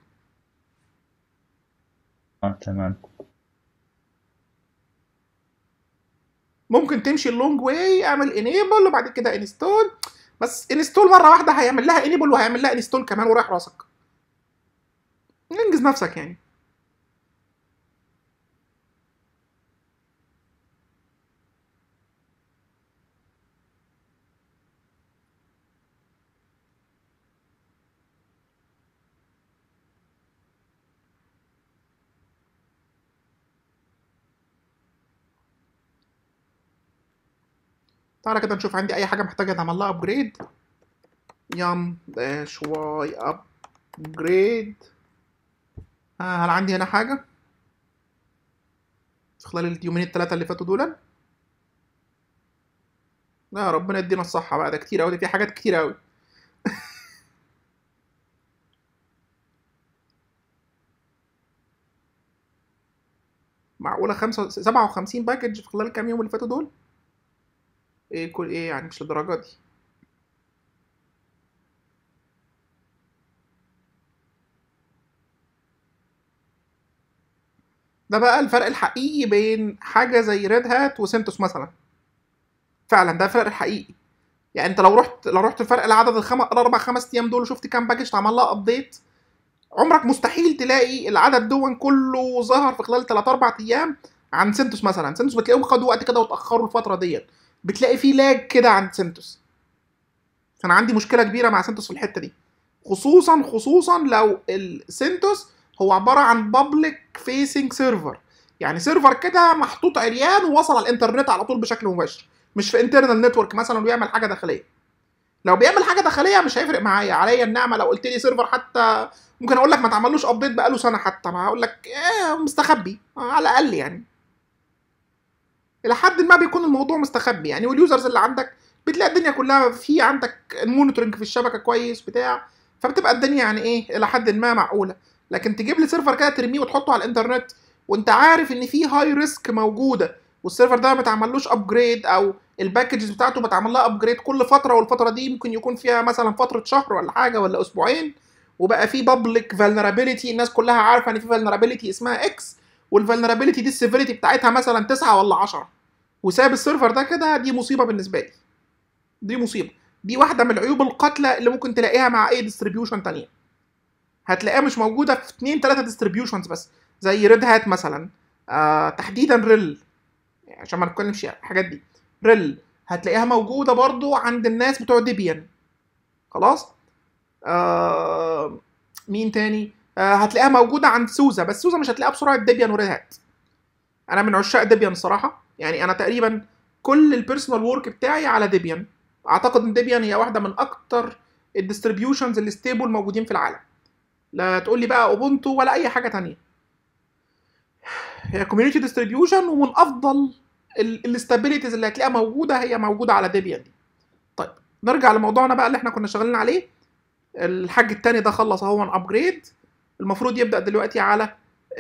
B: اه تمام
A: ممكن تمشي اللونج واي اعمل انيبل وبعد كده انستول بس انستول مره واحده هيعمل لها انيبل وهيعمل لها انستول كمان ورايح راسك انجز نفسك يعني تعالى كده نشوف عندي اي حاجه محتاجه تعمل لها ابجريد يم داش واي ابجريد آه هل عندي هنا حاجه في خلال اليومين الثلاثه اللي فاتوا دول لا ربنا يدينا الصحه بقى ده كتير قوي ده في حاجات كتير قوي معقوله خمسة سبعة وخمسين باكج في خلال الكام يوم اللي فاتوا دول ايه كل ايه يعني مش للدرجه دي ده بقى الفرق الحقيقي بين حاجه زي ريد هات وسنتوس مثلا فعلا ده الفرق الحقيقي يعني انت لو رحت لو رحت الفرق العدد الخم... الاربع خمس ايام دول وشفت كام باكج اتعمل لها ابديت عمرك مستحيل تلاقي العدد دون كله ظهر في خلال 3 4 ايام عن سنتوس مثلا سنتوس بتلاقيهم خدوا وقت كده واتاخروا الفتره ديت بتلاقي فيه لاج كده عند سنتوس انا عندي مشكله كبيره مع سنتوس في الحته دي خصوصا خصوصا لو السنتوس هو عباره عن بابليك فيسنج سيرفر يعني سيرفر كده محطوط عريان ووصل على الانترنت على طول بشكل مباشر مش في انترنال نتورك مثلا ويعمل حاجه داخليه لو بيعمل حاجه داخليه مش هيفرق معايا عليا النعمه لو قلت لي سيرفر حتى ممكن اقول لك ما تعملوش ابديت بقاله سنه حتى ما هقول لك ايه مستخبي على الاقل يعني الى حد ما بيكون الموضوع مستخبي يعني واليوزرز اللي عندك بتلاقي الدنيا كلها في عندك المونيتورنج في الشبكه كويس بتاع فبتبقى الدنيا يعني ايه الى حد ما معقوله لكن تجيب لي سيرفر كده ترميه وتحطه على الانترنت وانت عارف ان في هاي ريسك موجوده والسيرفر ده ما تعملوش ابجريد او الباكجز بتاعته بتعمل لها ابجريد كل فتره والفتره دي ممكن يكون فيها مثلا فتره شهر ولا حاجه ولا اسبوعين وبقى في بابليك فالنرابيلتي الناس كلها عارفه ان في فالنرابيلتي اسمها اكس والفالنرابيلتي دي السيفيريتي بتاعتها مثلا 9 ولا 10 وساب السيرفر ده كده دي مصيبه بالنسبه لي دي مصيبه دي واحده من العيوب القاتله اللي ممكن تلاقيها مع اي ديستريبيوشن تانية هتلاقيها مش موجوده في اتنين تلاته ديستريبيوشنز بس زي ريد هات مثلا آه تحديدا ريل يعني عشان ما نتكلمش الحاجات دي ريل هتلاقيها موجوده برضو عند الناس بتوع ديبيان خلاص آه مين تاني آه هتلاقيها موجوده عند سوزا بس سوزا مش هتلاقيها بسرعه ديبيان وريد هات انا من عشاق ديبيان صراحه يعني انا تقريبا كل البيرسونال ورك بتاعي على ديبيان اعتقد ان ديبيان هي واحده من اكتر الديستريبيوشنز اللي ستيبل موجودين في العالم لا تقول لي بقى اوبونتو ولا اي حاجه تانية هي كوميونتي ديستريبيوشن ومن افضل الاستابيليتيز اللي هتلاقيها موجوده هي موجوده على ديبيان دي طيب نرجع لموضوعنا بقى اللي احنا كنا شغالين عليه الحاج التاني ده خلص اهو ابجريد المفروض يبدا دلوقتي على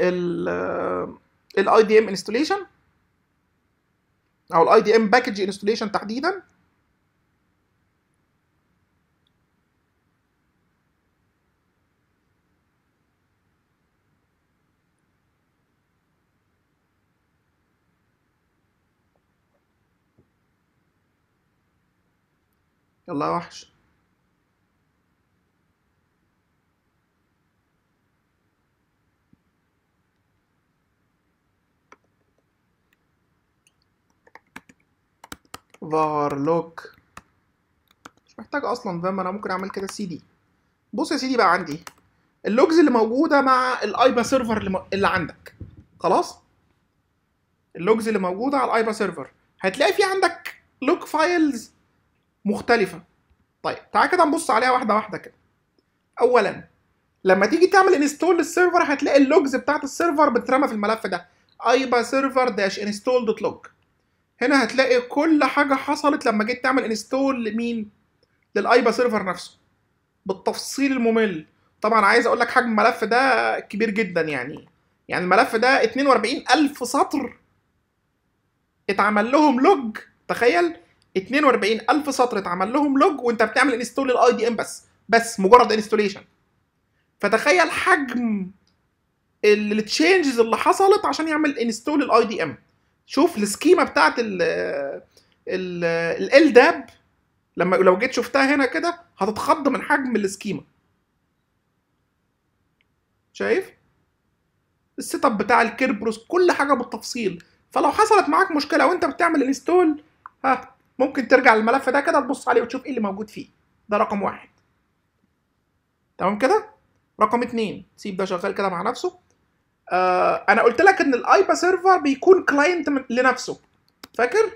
A: الاي دي ام انستوليشن او الاي دي ام باكج انستوليشن تحديدا يلا يا وحش var log مش محتاج اصلا فيم انا ممكن اعمل كده سي دي بص يا سيدي بقى عندي اللوجز اللي موجوده مع الايبا سيرفر اللي, م... اللي عندك خلاص اللوجز اللي موجوده على الايبا سيرفر هتلاقي في عندك لوج فايلز مختلفه طيب تعال كده نبص عليها واحده واحده كده اولا لما تيجي تعمل انستول للسيرفر هتلاقي اللوجز بتاعت السيرفر بتترمى في الملف ده ايبا سيرفر داش انستول دوت لوج هنا هتلاقي كل حاجه حصلت لما جيت تعمل انستول لمين للايبا سيرفر نفسه بالتفصيل الممل طبعا عايز اقول لك حجم الملف ده كبير جدا يعني يعني الملف ده 42000 سطر اتعمل لهم لوج تخيل 42000 سطر اتعمل لهم لوج وانت بتعمل انستول للاي دي ام بس بس مجرد انستوليشن فتخيل حجم التشينجز اللي حصلت عشان يعمل انستول للاي دي ام شوف السكيما بتاعت ال ال ال داب لما لو جيت شفتها هنا كده هتتخض من حجم السكيما شايف السيت اب بتاع الكيربروس كل حاجه بالتفصيل فلو حصلت معاك مشكله وانت بتعمل انستول ها ممكن ترجع للملف ده كده تبص عليه وتشوف ايه اللي موجود فيه ده رقم واحد تمام كده رقم اتنين سيب ده شغال كده مع نفسه آه انا قلت لك ان الايبا سيرفر بيكون كلاينت لنفسه فاكر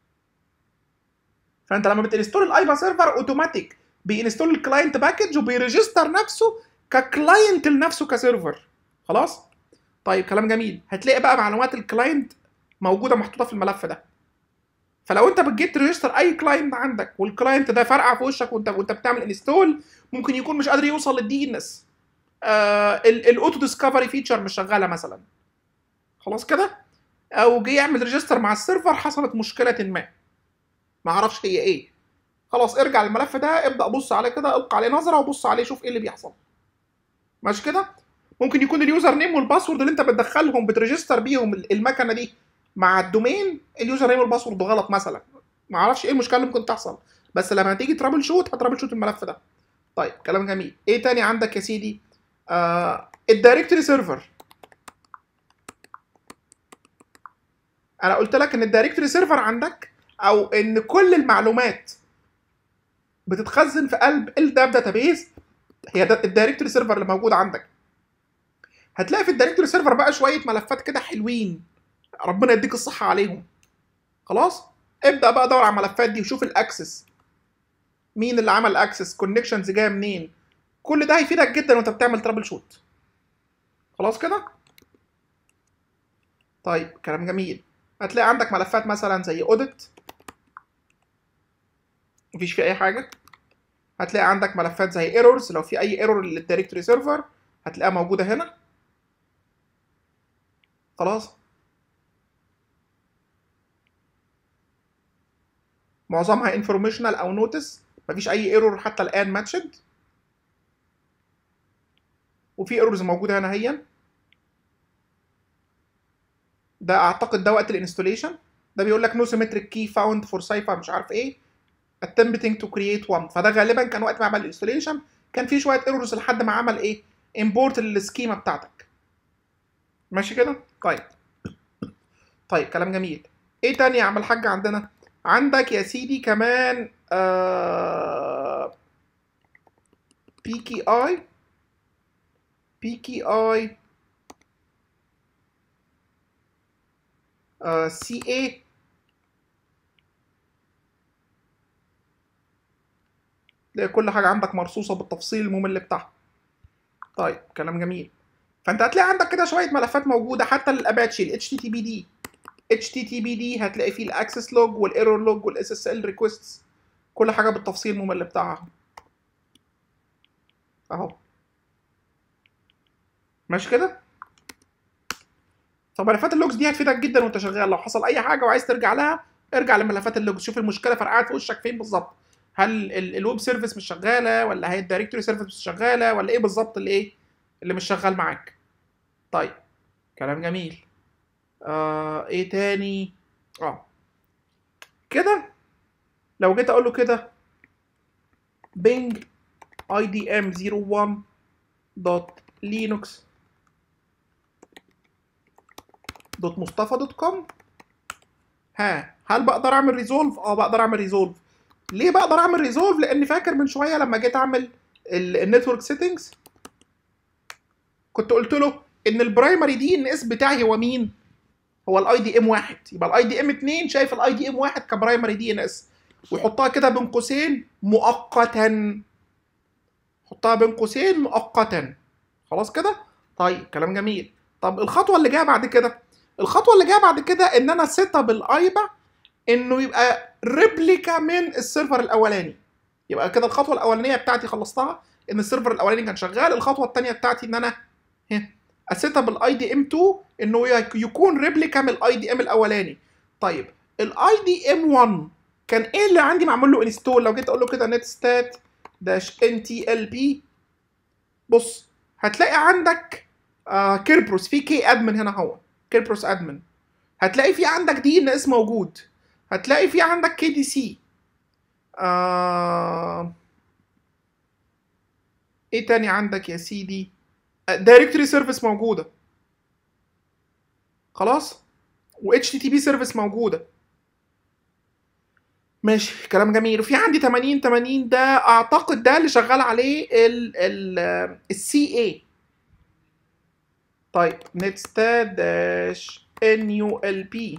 A: فانت لما بتنستول الايبا سيرفر اوتوماتيك بينستول الكلاينت باكج وبيريجستر نفسه ككلاينت لنفسه كسيرفر خلاص طيب كلام جميل هتلاقي بقى معلومات الكلاينت موجوده محطوطه في الملف ده فلو انت بتجيت تريجستر اي كلاينت عندك والكلاينت ده فرقع في وشك وانت وانت بتعمل انستول ممكن يكون مش قادر يوصل للدي ان اس الاوتو ديسكفري فيتشر مش شغاله مثلا خلاص كده او جه يعمل ريجستر مع السيرفر حصلت مشكله ما ما اعرفش هي ايه خلاص ارجع للملف ده ابدا بص عليه كده القى عليه نظره وبص عليه شوف ايه اللي بيحصل ماشي كده ممكن يكون اليوزر نيم والباسورد اللي انت بتدخلهم بتريجستر بيهم المكنه دي مع الدومين اليوزر نيم والباسورد غلط مثلا ما اعرفش ايه المشكله اللي ممكن تحصل بس لما تيجي ترابل شوت هترابل شوت الملف ده طيب كلام جميل ايه تاني عندك يا سيدي آه الدايركتوري سيرفر انا قلت لك ان الدايركتوري سيرفر عندك او ان كل المعلومات بتتخزن في قلب الداب داتابيز هي ده الدايركتوري سيرفر اللي موجود عندك هتلاقي في الدايركتوري سيرفر بقى شويه ملفات كده حلوين ربنا يديك الصحه عليهم خلاص ابدا بقى دور على الملفات دي وشوف الاكسس مين اللي عمل اكسس كونكشنز جايه منين كل ده هيفيدك جدا وانت بتعمل ترابل شوت خلاص كده طيب كلام جميل هتلاقي عندك ملفات مثلا زي اوديت مفيش فيه اي حاجه هتلاقي عندك ملفات زي ايرورز لو في اي ايرور للدايركتوري سيرفر هتلاقيها موجوده هنا خلاص معظمها انفورميشنال او نوتس مفيش اي ايرور حتى الان ماتشد وفي ايرورز موجوده هنا هي ده اعتقد ده وقت الانستوليشن ده بيقول لك نو سيمتريك كي فاوند فور سايفر مش عارف ايه attempting to create one فده غالبا كان وقت ما عمل الانستوليشن كان في شويه ايرورز لحد ما عمل ايه امبورت للسكيما بتاعتك ماشي كده طيب طيب كلام جميل ايه تاني يا عم الحاج عندنا عندك يا سيدي كمان آه بي كي اي بي كي اي سي اي تلاقي كل حاجه عندك مرصوصه بالتفصيل الممل بتاعها طيب كلام جميل فانت هتلاقي عندك كده شويه ملفات موجوده حتى للاباتشي ال HTTPD HTTPD هتلاقي فيه الاكسس لوج والايرور لوج والاس اس ال ريكويستس كل حاجه بالتفصيل الممل بتاعها اهو ماشي كده طب ملفات اللوجز دي هتفيدك جدا وانت شغال لو حصل اي حاجه وعايز ترجع لها ارجع لملفات اللوجز شوف المشكله فرقعت في وشك فين بالظبط هل الويب سيرفيس مش شغاله ولا هي الدايركتوري سيرفيس مش شغاله ولا ايه بالظبط اللي ايه اللي مش شغال معاك طيب كلام جميل آه ايه تاني اه كده لو جيت اقول له كده بينج اي دي ام 01 دوت لينوكس دوت مصطفى دوت كوم ها هل بقدر اعمل ريزولف اه بقدر اعمل ريزولف ليه بقدر اعمل ريزولف لان فاكر من شويه لما جيت اعمل النتورك سيتنجز كنت قلت له ان البرايمري دي ان اس بتاعي هو مين هو الاي دي ام واحد يبقى الاي دي ام 2 شايف الاي دي ام واحد كبرايمري دي ان اس ويحطها كده بين قوسين مؤقتا حطها بين قوسين مؤقتا خلاص كده طيب كلام جميل طب الخطوه اللي جايه بعد كده الخطوه اللي جايه بعد كده ان انا سيت اب الايبا انه يبقى ريبليكا من السيرفر الاولاني يبقى كده الخطوه الاولانيه بتاعتي خلصتها ان السيرفر الاولاني كان شغال الخطوه الثانيه بتاعتي ان انا اسيت اب الاي دي ام 2 انه يكون ريبليكا من الاي دي ام الاولاني طيب الاي دي ام 1 كان ايه اللي عندي معمول له انستول لو جيت اقول له كده نت ستات داش ان تي ال بي بص هتلاقي عندك آه كيربروس في كي ادمن هنا هو كيربروس ادمن هتلاقي في عندك دي ان اس موجود هتلاقي في عندك كي دي سي آه... ايه تاني عندك يا سيدي دايركتوري سيرفيس موجوده خلاص و اتش تي تي بي سيرفيس موجوده ماشي كلام جميل وفي عندي 80 80 ده اعتقد ده اللي شغال عليه ال ال السي اي طيب نتستا داش ان يو ال بي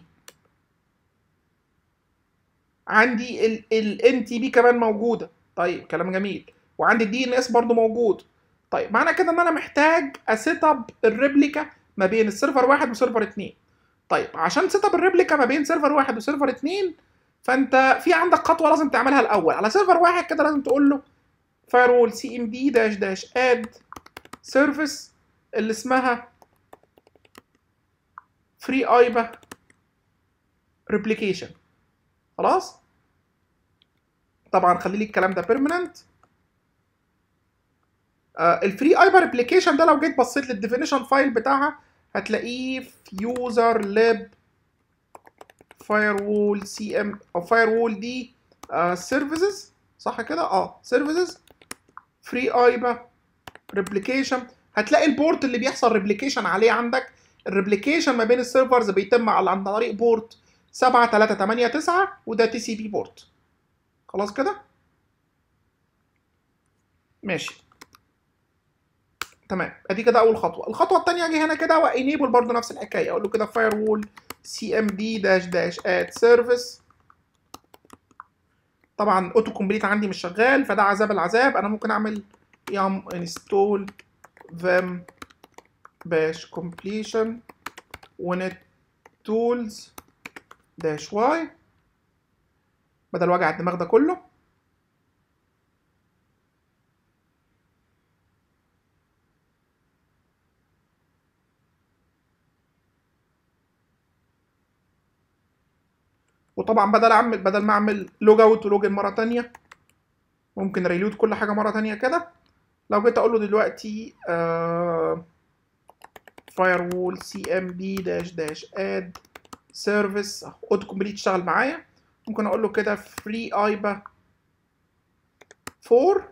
A: عندي ال ان تي بي كمان موجوده طيب كلام جميل وعندي الدي ان اس برضو موجود طيب معنى كده ان انا محتاج اسيت اب الريبليكا ما بين السيرفر واحد وسيرفر اتنين طيب عشان سيت اب الريبليكا ما بين سيرفر واحد وسيرفر اتنين فانت في عندك خطوه لازم تعملها الاول على سيرفر واحد كده لازم تقول له فايرول سي ام دي داش داش اد سيرفيس اللي اسمها فري ايبا ريبليكيشن خلاص طبعا خلي لي الكلام ده بيرمننت آه الفري ايبا ريبليكيشن ده لو جيت بصيت للديفينيشن فايل بتاعها هتلاقيه في يوزر ليب فايروول سي ام او فايروول دي سيرفيسز صح كده اه سيرفيسز فري ايبا ريبليكيشن هتلاقي البورت اللي بيحصل ريبليكيشن عليه عندك الريبليكيشن ما بين السيرفرز بيتم عن طريق بورت 7389 وده تي سي بي بورت خلاص كده ماشي تمام ادي كده اول خطوه الخطوه الثانيه اجي هنا كده وانيبل برضو نفس الحكايه اقول له كده فاير وول سي ام دي داش داش اد سيرفيس طبعا اوتو كومبليت عندي مش شغال فده عذاب العذاب انا ممكن اعمل يام انستول فيم باش كومبليشن ونت تولز داش واي بدل وجع الدماغ ده كله وطبعا بدل اعمل بدل ما اعمل لوج اوت ولوج ان مره تانية ممكن ريلود كل حاجه مره تانية كده لو جيت اقول له دلوقتي firewall cmd dash dash add service اوتو كومبليت اشتغل معايا ممكن اقول له كده free ايبا 4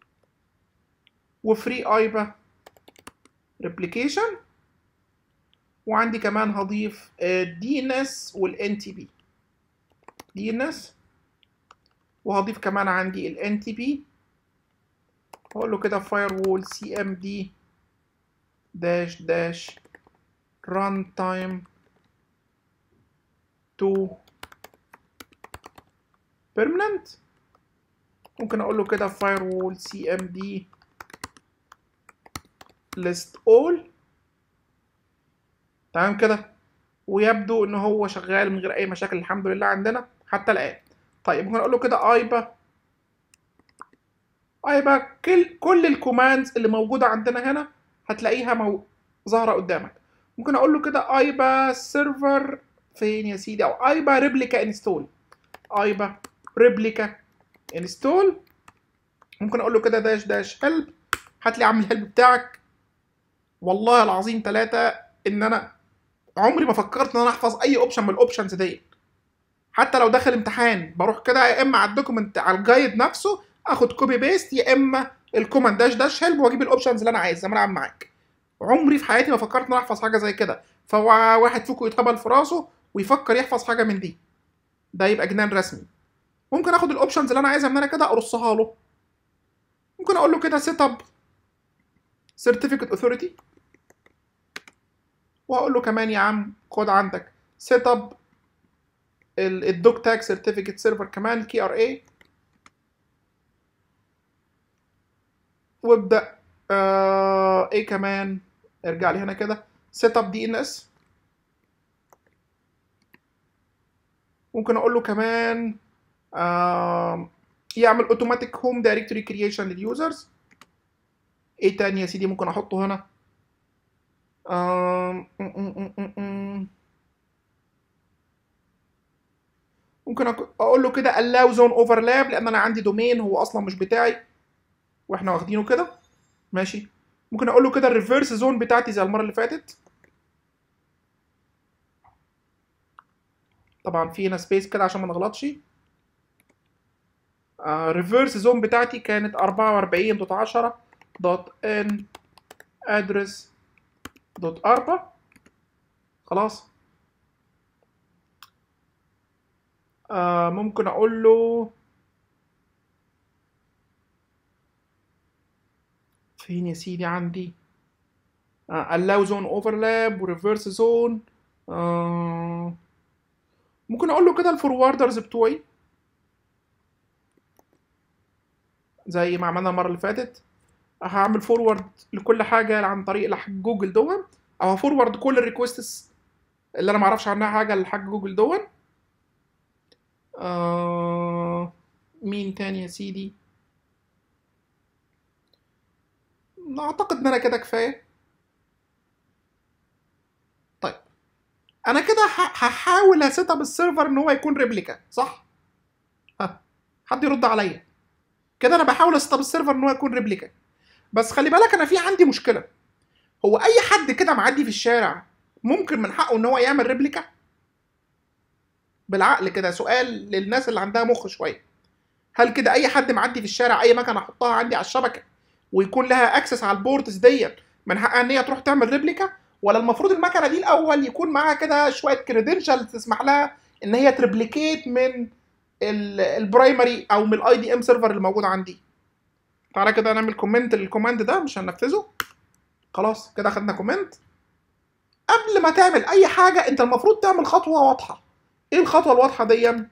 A: وفري ايبا replication وعندي كمان هضيف دي ان اس والان تي بي دي ان اس وهضيف كمان عندي الان تي بي هقول له كده firewall cmd dash dash runtime to permanent ممكن اقول له كده firewall cmd list all تمام كده ويبدو ان هو شغال من غير اي مشاكل الحمد لله عندنا حتى الان طيب ممكن اقول له كده ايبا ايبا كل كل الكوماندز اللي موجوده عندنا هنا هتلاقيها مو... ظاهره قدامك ممكن اقول له كده ايبا سيرفر فين يا سيدي او ايبا ريبليكا انستول ايبا ريبليكا انستول ممكن اقول له كده داش داش هيلب هات لي عم الهيلب بتاعك والله العظيم ثلاثة ان انا عمري ما فكرت ان انا احفظ اي اوبشن من الاوبشنز دي حتى لو داخل امتحان بروح كده يا اما على الدوكيمنت على الجايد نفسه اخد كوبي بيست يا اما الكوماند داش داش هيلب واجيب الاوبشنز اللي انا عايزها زي ما انا معاك عمري في حياتي ما فكرت ان انا احفظ حاجه زي كده فواحد فيكم يتهبل في راسه ويفكر يحفظ حاجه من دي ده يبقى جنان رسمي ممكن اخد الاوبشنز اللي انا عايزها من انا كده ارصها له ممكن اقول له كده سيت اب سيرتيفيكت اوثوريتي واقول له كمان يا عم خد عندك سيت اب الدوك تاج سيرتيفيكت سيرفر كمان الكي ار اي وابدا آه ايه كمان ارجع لي هنا كده سيت اب دي ان اس ممكن اقول له كمان آه يعمل اوتوماتيك هوم دايركتوري كرييشن لليوزرز ايه تاني يا سيدي ممكن احطه هنا آم، م- م- م- م- ممكن أك- اقول له كده allow zone overlap لان انا عندي دومين هو اصلا مش بتاعي واحنا واخدينه كده ماشي ممكن اقول له كده الريفرس زون بتاعتي زي المره اللي فاتت طبعا في هنا سبيس كده عشان ما نغلطش ريفرس زون بتاعتي كانت 44 دوت 10 دوت ان ادرس دوت اربا خلاص آه ممكن اقول له فين يا سيدي عندي آه allow zone overlap و reverse zone آه ممكن اقول له كده الفوروردرز بتوعي زي ما عملنا المره اللي فاتت هعمل فورورد لكل حاجه عن طريق الحاج جوجل دون او هفورورد كل الريكوستس اللي انا معرفش عنها حاجه للحاج جوجل دون آه مين تاني يا سيدي اعتقد ان انا كده كفايه طيب انا كده ه- هحاول اسيت اب السيرفر ان هو يكون ريبليكا صح ها حد يرد عليا كده انا بحاول اسيت اب السيرفر ان هو يكون ريبليكا بس خلي بالك انا في عندي مشكله هو اي حد كده معدي في الشارع ممكن من حقه ان هو يعمل ريبليكا بالعقل كده سؤال للناس اللي عندها مخ شويه هل كده اي حد معدي في الشارع اي مكنه احطها عندي على الشبكه ويكون لها اكسس على البورتس دي من حقها ان هي تروح تعمل ريبليكا ولا المفروض المكنه دي الاول يكون معاها كده شويه كريدنشال تسمح لها ان هي تريبليكيت من ال- البرايمري او من الاي دي ام سيرفر اللي موجود عندي تعالى كده نعمل كومنت للكوماند ده مش هننفذه خلاص كده خدنا كومنت قبل ما تعمل اي حاجه انت المفروض تعمل خطوه واضحه ايه الخطوه الواضحه دي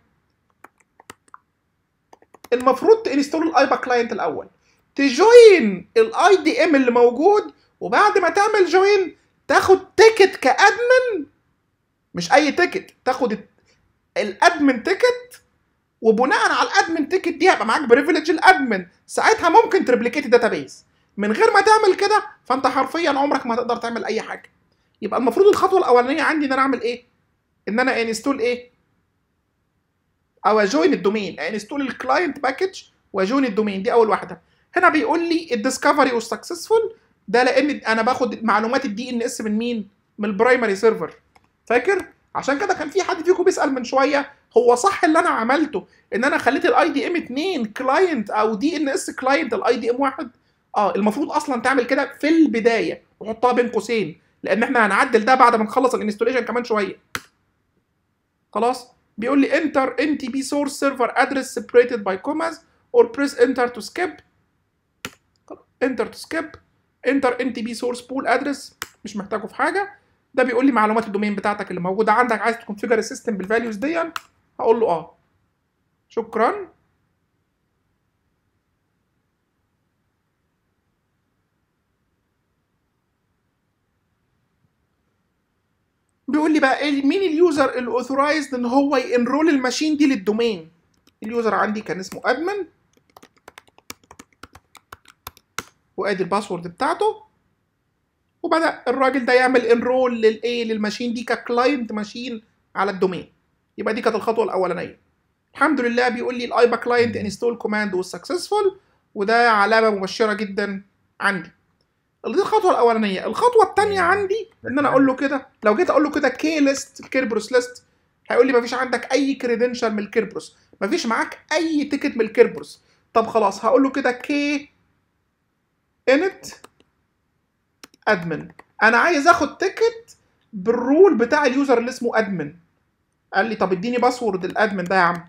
A: المفروض تنستول الايبا كلاينت الاول تجوين الاي دي ام اللي موجود وبعد ما تعمل جوين تاخد تيكت كادمن مش اي تيكت تاخد الادمن تيكت وبناء على الادمن تيكت دي هيبقى معاك بريفليج الادمن ساعتها ممكن تريبليكيت الداتابيز من غير ما تعمل كده فانت حرفيا عمرك ما هتقدر تعمل اي حاجه يبقى المفروض الخطوه الاولانيه عندي ان انا اعمل ايه ان انا انستول ايه او اجوين الدومين انستول الكلاينت باكج واجوين الدومين دي اول واحده هنا بيقول لي الديسكفري والسكسسفول ده لان انا باخد معلومات الدي ان اس من مين من البرايمري سيرفر فاكر عشان كده كان في حد فيكم بيسال من شويه هو صح اللي انا عملته ان انا خليت الاي دي ام 2 كلاينت او دي ان اس كلاينت الاي دي ام 1 اه المفروض اصلا تعمل كده في البدايه وحطها بين قوسين لان احنا هنعدل ده بعد ما نخلص الانستوليشن كمان شويه خلاص بيقول لي enter ntb source server address separated by commas or press enter to skip enter to skip enter ntb source pool address مش محتاجه في حاجه ده بيقول لي معلومات الدومين بتاعتك اللي موجوده عندك عايز تكونفيجر السيستم بالفاليوز دي هقول له اه شكرا بيقول لي بقى إيه مين اليوزر الاوثورايزد ان هو ينرول الماشين دي للدومين اليوزر عندي كان اسمه ادمن وادي الباسورد بتاعته وبدا الراجل ده يعمل انرول للايه للماشين دي ككلاينت ماشين على الدومين يبقى دي كانت الخطوه الاولانيه الحمد لله بيقول لي الايبا كلاينت انستول كوماند والسكسسفول وده علامه مبشره جدا عندي دي الخطوه الاولانيه الخطوه الثانيه عندي ان انا اقول له كده لو جيت اقول له كده كي ليست كيربروس ليست هيقول لي مفيش عندك اي كريدنشال من الكيربروس مفيش معاك اي تيكت من الكيربروس طب خلاص هقول له كده كي انت ادمن انا عايز اخد تيكت بالرول بتاع اليوزر اللي اسمه ادمن قال لي طب اديني باسورد الادمن ده يا عم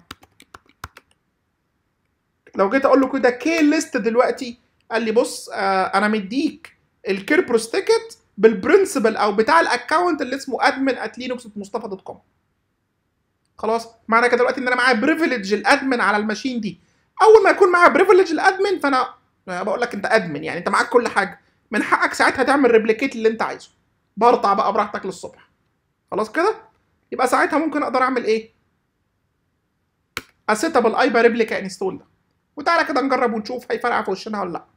A: لو جيت اقول له كده كي ليست دلوقتي قال لي بص آه انا مديك الكيربروس تيكت بالبرنسبل او بتاع الاكونت اللي اسمه ادمن ات لينكس مصطفى دوت كوم خلاص معنى كده دلوقتي ان انا معايا بريفليج الادمن على الماشين دي اول ما يكون معايا بريفليج الادمن فانا بقول لك انت ادمن يعني انت معاك كل حاجه من حقك ساعتها تعمل ريبليكيت اللي انت عايزه برطع بقى براحتك للصبح خلاص كده يبقى ساعتها ممكن اقدر اعمل ايه اسيتاب الايبا ريبليكا انستول ده وتعالى كده نجرب ونشوف هيفرقع في وشنا ولا لا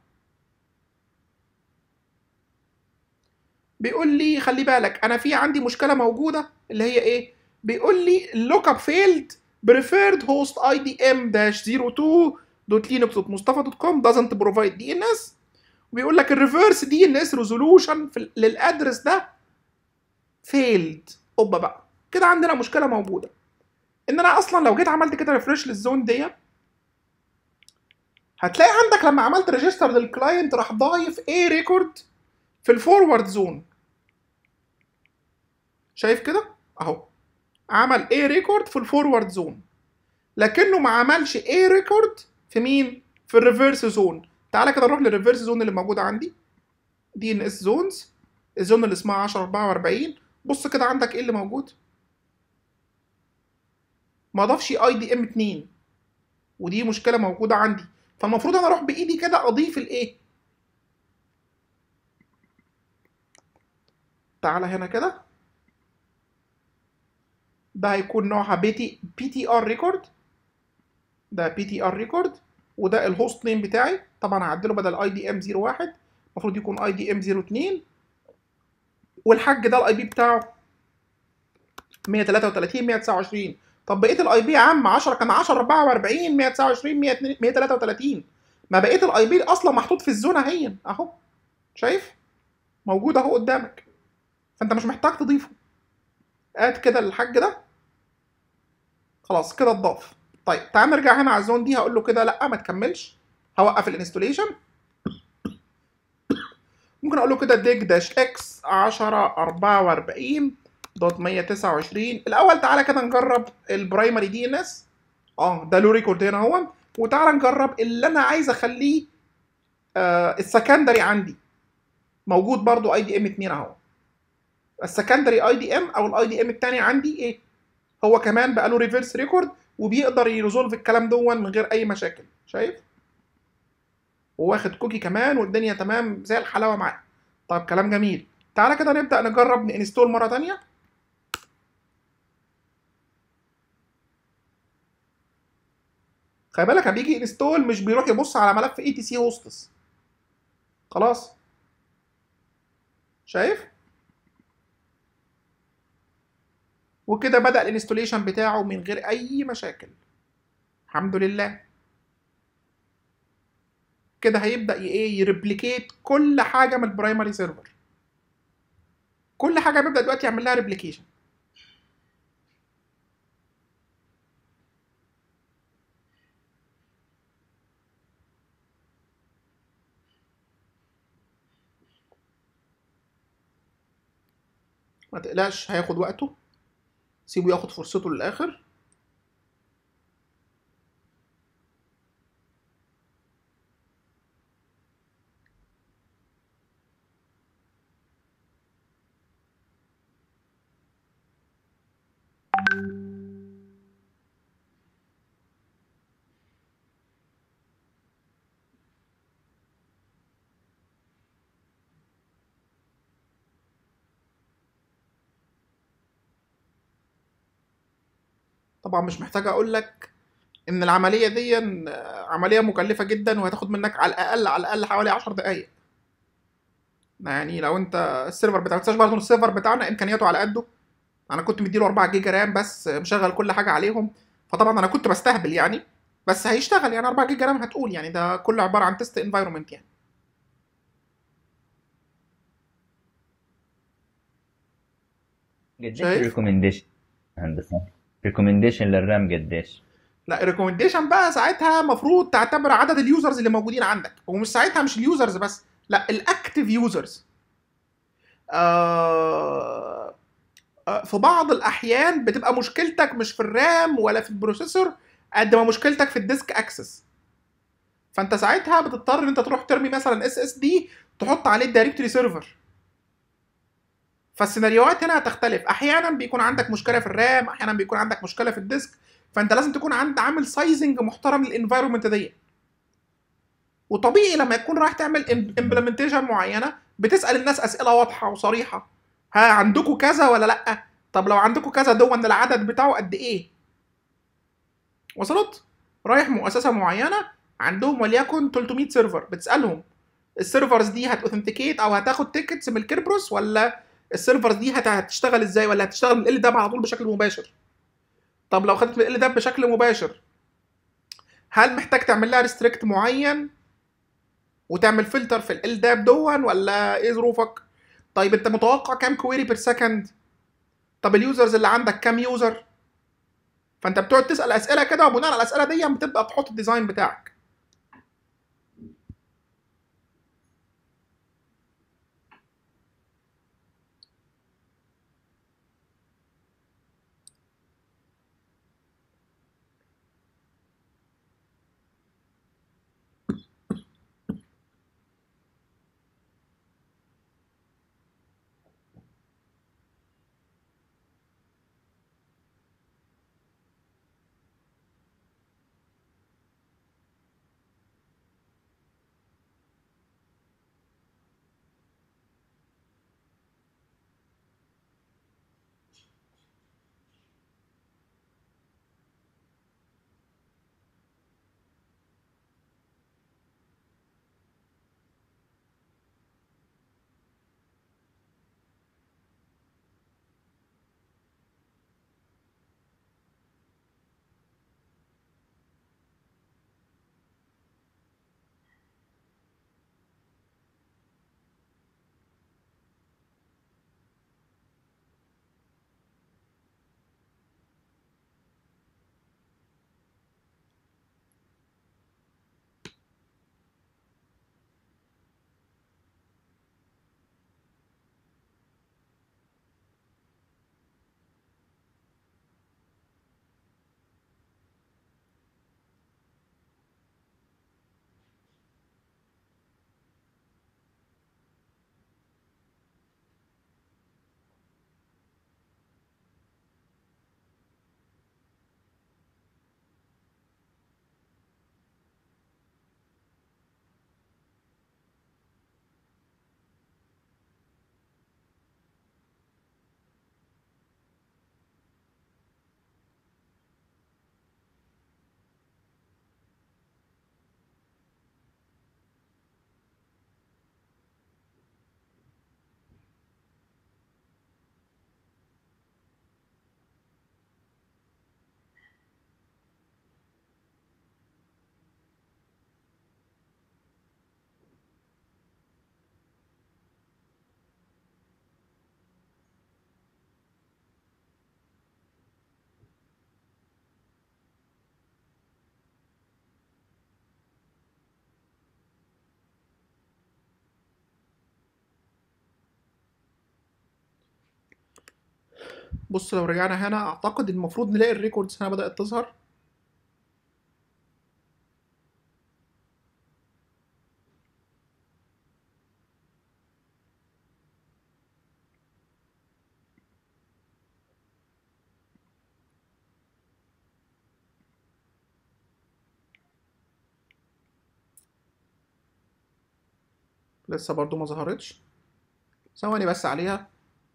A: بيقول لي خلي بالك انا في عندي مشكله موجوده اللي هي ايه بيقول لي اللوك اب فيلد preferred host idm dash 02 دوت لينكس دوت مصطفى دوت كوم doesn't provide DNS وبيقول لك الريفرس دي ان اس ريزولوشن للادرس ده فيلد اوبا بقى كده عندنا مشكله موجوده ان انا اصلا لو جيت عملت كده ريفرش للزون دي هتلاقي عندك لما عملت ريجستر للكلاينت راح ضايف ايه ريكورد في الفورورد زون شايف كده اهو عمل ايه ريكورد في الفورورد زون لكنه ما عملش ايه ريكورد في مين في الريفرس زون تعالى كده نروح للريفرس زون اللي موجوده عندي دي ان اس زونز الزون اللي اسمها 10 44 بص كده عندك ايه اللي موجود ما ضافش اي دي ام 2 ودي مشكله موجوده عندي فالمفروض انا اروح بايدي كده اضيف الايه تعالى هنا كده ده هيكون نوعها بي تي بي تي ار ريكورد ده بي تي ار ريكورد وده الهوست نيم بتاعي طبعا هعدله بدل اي دي ام 01 المفروض يكون اي دي ام 02 والحاج ده الاي بي بتاعه 133 129 طب بقيه الاي بي يا عم 10 كان 10 44 129 133 ما بقيه الاي بي اصلا محطوط في الزونه اهي اهو شايف موجود اهو قدامك فانت مش محتاج تضيفه اد كده للحاج ده خلاص كده اتضاف طيب تعال نرجع هنا على الزون دي هقول له كده لا ما تكملش هوقف الانستوليشن ممكن اقول له كده ديج داش اكس 10 44 دوت 129 الاول تعالى كده نجرب البرايمري دي ان اس اه ده له ريكورد هنا اهو وتعالى نجرب اللي انا عايز اخليه آه السكندري عندي موجود برضو اي دي ام 2 اهو السكندري اي دي ام او الاي دي ام الثاني عندي ايه هو كمان بقى له ريفرس ريكورد وبيقدر يريزولف الكلام دون من غير اي مشاكل شايف وواخد كوكي كمان والدنيا تمام زي الحلاوه معاه طيب كلام جميل تعالى كده نبدا نجرب ننستول مره تانية خلي بالك لما بيجي انستول مش بيروح يبص على ملف اي تي سي هوستس خلاص شايف وكده بدأ الانستوليشن بتاعه من غير أي مشاكل الحمد لله كده هيبدا ي- ايه يريبليكيت كل حاجه من البرايمري سيرفر كل حاجه بيبدا دلوقتي يعمل لها ريبليكيشن ما تقلقش هياخد وقته سيبه ياخد فرصته للاخر طبعا مش محتاج اقول لك ان العمليه دي آه، عمليه مكلفه جدا وهتاخد منك على الاقل على الاقل حوالي 10 دقائق يعني لو انت السيرفر بتاع تنساش برضه إن السيرفر بتاعنا امكانياته على قده انا كنت مديله 4 جيجا رام بس مشغل كل حاجه عليهم فطبعا انا كنت بستهبل يعني بس هيشتغل يعني 4 جيجا رام هتقول يعني ده كله عباره عن تيست انفايرمنت يعني
B: قديش
A: شايف؟
B: الريكومنديشن هندسه ريكومنديشن للرام قديش
A: لا الريكومنديشن بقى ساعتها المفروض تعتبر عدد اليوزرز اللي موجودين عندك ومش ساعتها مش اليوزرز بس لا الاكتيف يوزرز آه آه، في بعض الاحيان بتبقى مشكلتك مش في الرام ولا في البروسيسور قد ما مشكلتك في الديسك اكسس فانت ساعتها بتضطر ان انت تروح ترمي مثلا اس اس دي تحط عليه الدايركتوري سيرفر فالسيناريوهات هنا هتختلف احيانا بيكون عندك مشكله في الرام احيانا بيكون عندك مشكله في الديسك فانت لازم تكون عند عامل سايزنج محترم للانفايرمنت دي وطبيعي لما يكون رايح تعمل امبلمنتيشن معينه بتسال الناس اسئله واضحه وصريحه ها عندكم كذا ولا لا طب لو عندكم كذا دون العدد بتاعه قد ايه وصلت رايح مؤسسه معينه عندهم وليكن 300 سيرفر بتسالهم السيرفرز دي هتوثنتيكيت او هتاخد تيكتس من الكيربروس ولا السيرفرز دي هت- هتشتغل ازاي ولا هتشتغل من ال داب على طول بشكل مباشر طب لو خدت من ال داب بشكل مباشر هل محتاج تعمل لها ريستريكت معين وتعمل فلتر في ال داب دون ولا ايه ظروفك طيب انت متوقع كام كويري بير سكند طب اليوزرز اللي عندك كام يوزر فانت بتقعد تسال اسئله كده وبناء على الاسئله دي بتبدا تحط الديزاين بتاعك بص لو رجعنا هنا اعتقد المفروض نلاقي الريكوردز هنا بدأت تظهر لسه برضو ما ظهرتش ثواني بس عليها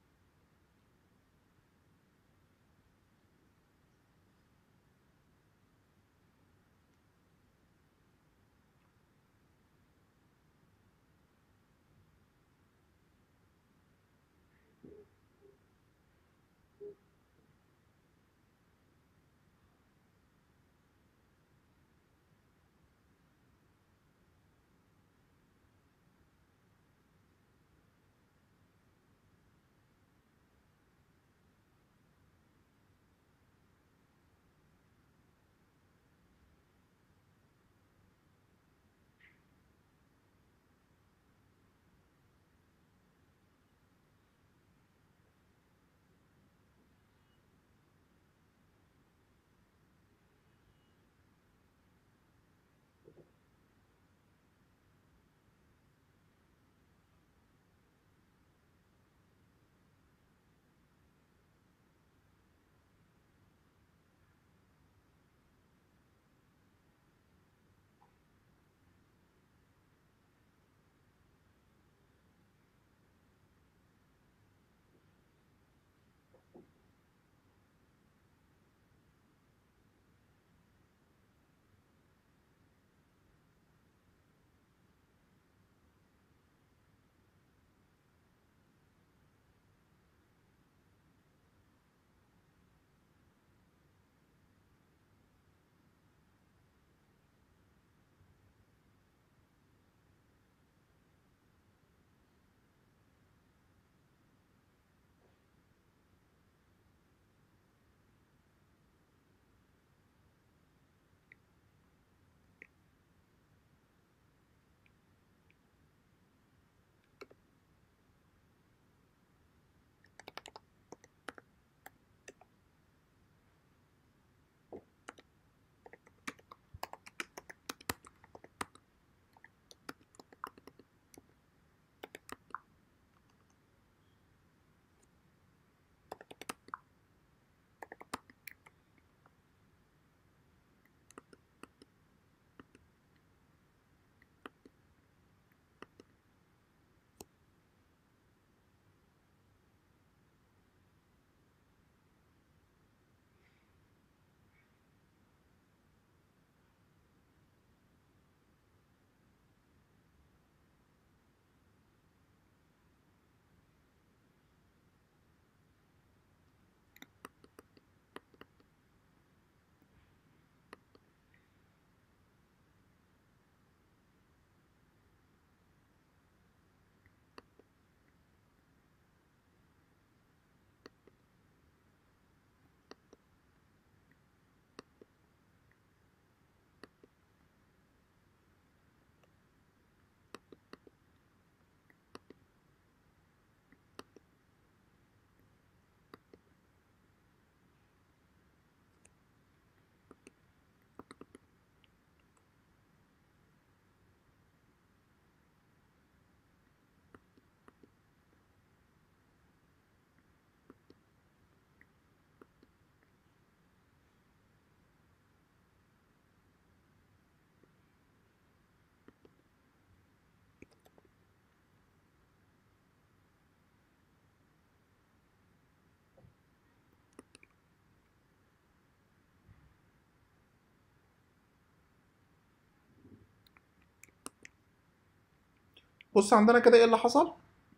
A: بص عندنا كده ايه اللي حصل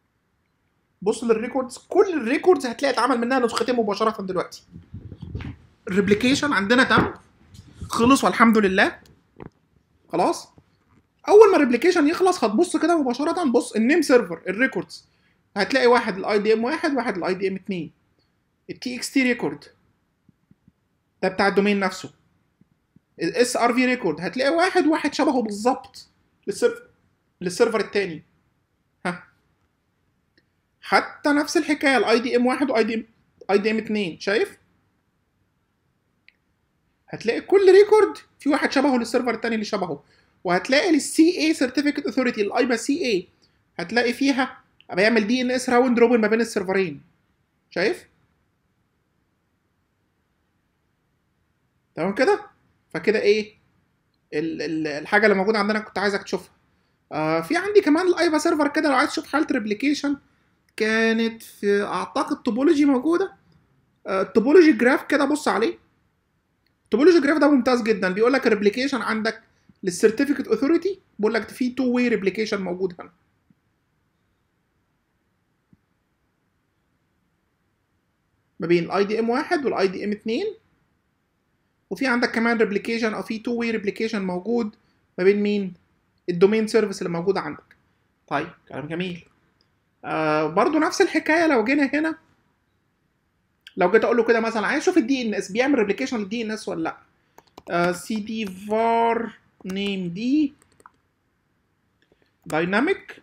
A: بص للريكوردز كل الريكوردز هتلاقي اتعمل منها نسختين مباشره دلوقتي الريبليكيشن عندنا تم خلص والحمد لله خلاص اول ما الريبليكيشن يخلص هتبص كده مباشره بص النيم سيرفر الريكوردز هتلاقي واحد الاي دي ام واحد واحد الاي دي ام اتنين التي اكس تي ريكورد ده بتاع الدومين نفسه الاس ار في ريكورد هتلاقي واحد واحد شبهه بالظبط للسيرفر للسيرفر التاني ها حتى نفس الحكايه الاي دي ام واحد واي دي ام اي دي ام 2 شايف هتلاقي كل ريكورد في واحد شبهه للسيرفر التاني اللي شبهه وهتلاقي للسي اي سيرتيفيكت اوثوريتي الايبا سي اي هتلاقي فيها بيعمل دي ان اس راوند روبن ما بين السيرفرين شايف تمام كده فكده ايه ال- ال- الحاجه اللي موجوده عندنا كنت عايزك تشوفها آه في عندي كمان الايفا سيرفر كده لو عايز تشوف حاله ريبليكيشن كانت في اعتقد توبولوجي موجوده آه التوبولوجي جراف كده بص عليه التوبولوجي جراف ده ممتاز جدا بيقول لك الريبليكيشن عندك للسيرتيفيكت اوثوريتي بيقول لك في تو واي ريبليكيشن موجود هنا ما بين الاي دي ام 1 والاي دي ام 2 وفي عندك كمان ريبليكيشن او في تو واي ريبليكيشن موجود ما بين مين الدومين سيرفيس اللي موجوده عندك طيب كلام جميل آه برضو نفس الحكايه لو جينا هنا لو جيت اقول له كده مثلا عايز اشوف الدي ان اس بيعمل ريبليكيشن للدي ان اس ولا لا سي دي فار نيم دي دايناميك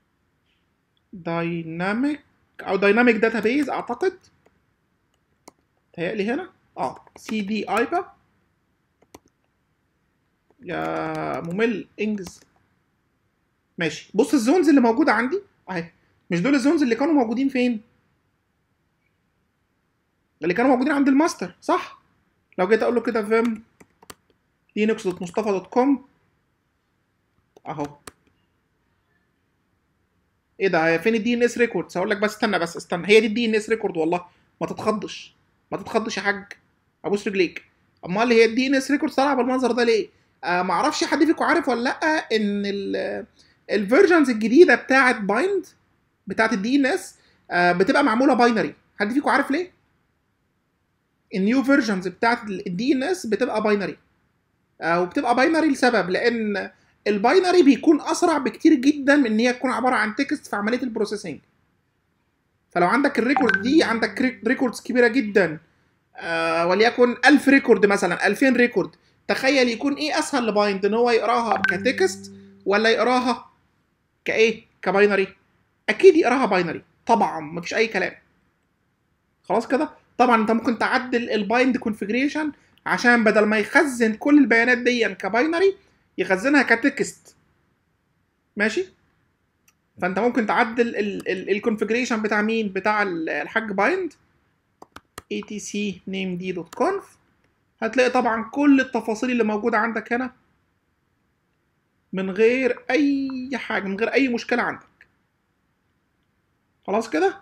A: دايناميك او دايناميك داتابيز اعتقد تهيألي هنا اه سي دي ايبا يا ممل انجز ماشي بص الزونز اللي موجوده عندي اهي مش دول الزونز اللي كانوا موجودين فين اللي كانوا موجودين عند الماستر صح لو جيت اقول له كده فيم لينكس دوت مصطفى دوت كوم اهو ايه ده فين الدي ان اس ريكوردز هقول لك بس استنى بس استنى هي دي الدي ان اس ريكورد والله ما تتخضش ما تتخضش يا حاج ابوس رجليك امال هي الدي ان اس ريكورد طالعه بالمنظر ده ليه آه ما اعرفش حد فيكم عارف ولا لا ان الفيرجنز الجديده بتاعه بايند بتاعه الدي ان اس بتبقى معموله باينري حد فيكم عارف ليه النيو فيرجنز بتاعه الدي ان اس بتبقى باينري آه وبتبقى باينري لسبب لان الباينري بيكون اسرع بكتير جدا من ان هي تكون عباره عن تكست في عمليه البروسيسنج فلو عندك الريكورد دي عندك ريكوردز كبيره جدا آه وليكن 1000 ريكورد مثلا 2000 ريكورد تخيل يكون ايه اسهل لبايند ان هو يقراها كتكست ولا يقراها كايه كباينري اكيد يقراها باينري طبعا مفيش اي كلام خلاص كده طبعا انت ممكن تعدل البايند كونفيجريشن عشان بدل ما يخزن كل البيانات دي كباينري يخزنها كتكست ماشي فانت ممكن تعدل الكونفيجريشن بتاع مين بتاع الحاج بايند etc named.conf هتلاقي طبعا كل التفاصيل اللي موجوده عندك هنا من غير اي حاجه من غير اي مشكله عندك خلاص كده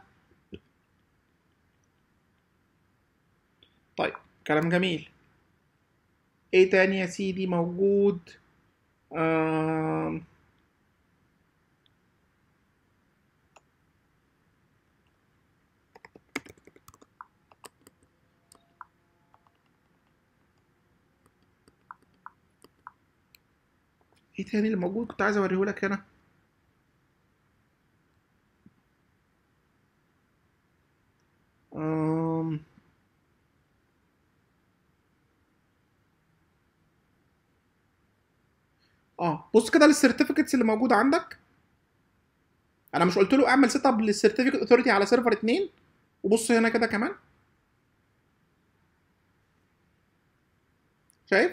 A: طيب كلام جميل ايه تاني يا سيدي موجود آم. ايه تاني اللي موجود كنت عايز اوريهولك هنا أم... اه بص كده للسيرتيفيكتس اللي موجوده عندك انا مش قلت له اعمل سيت اب للسيرتيفيكت اوثوريتي على سيرفر 2 وبص هنا كده كمان شايف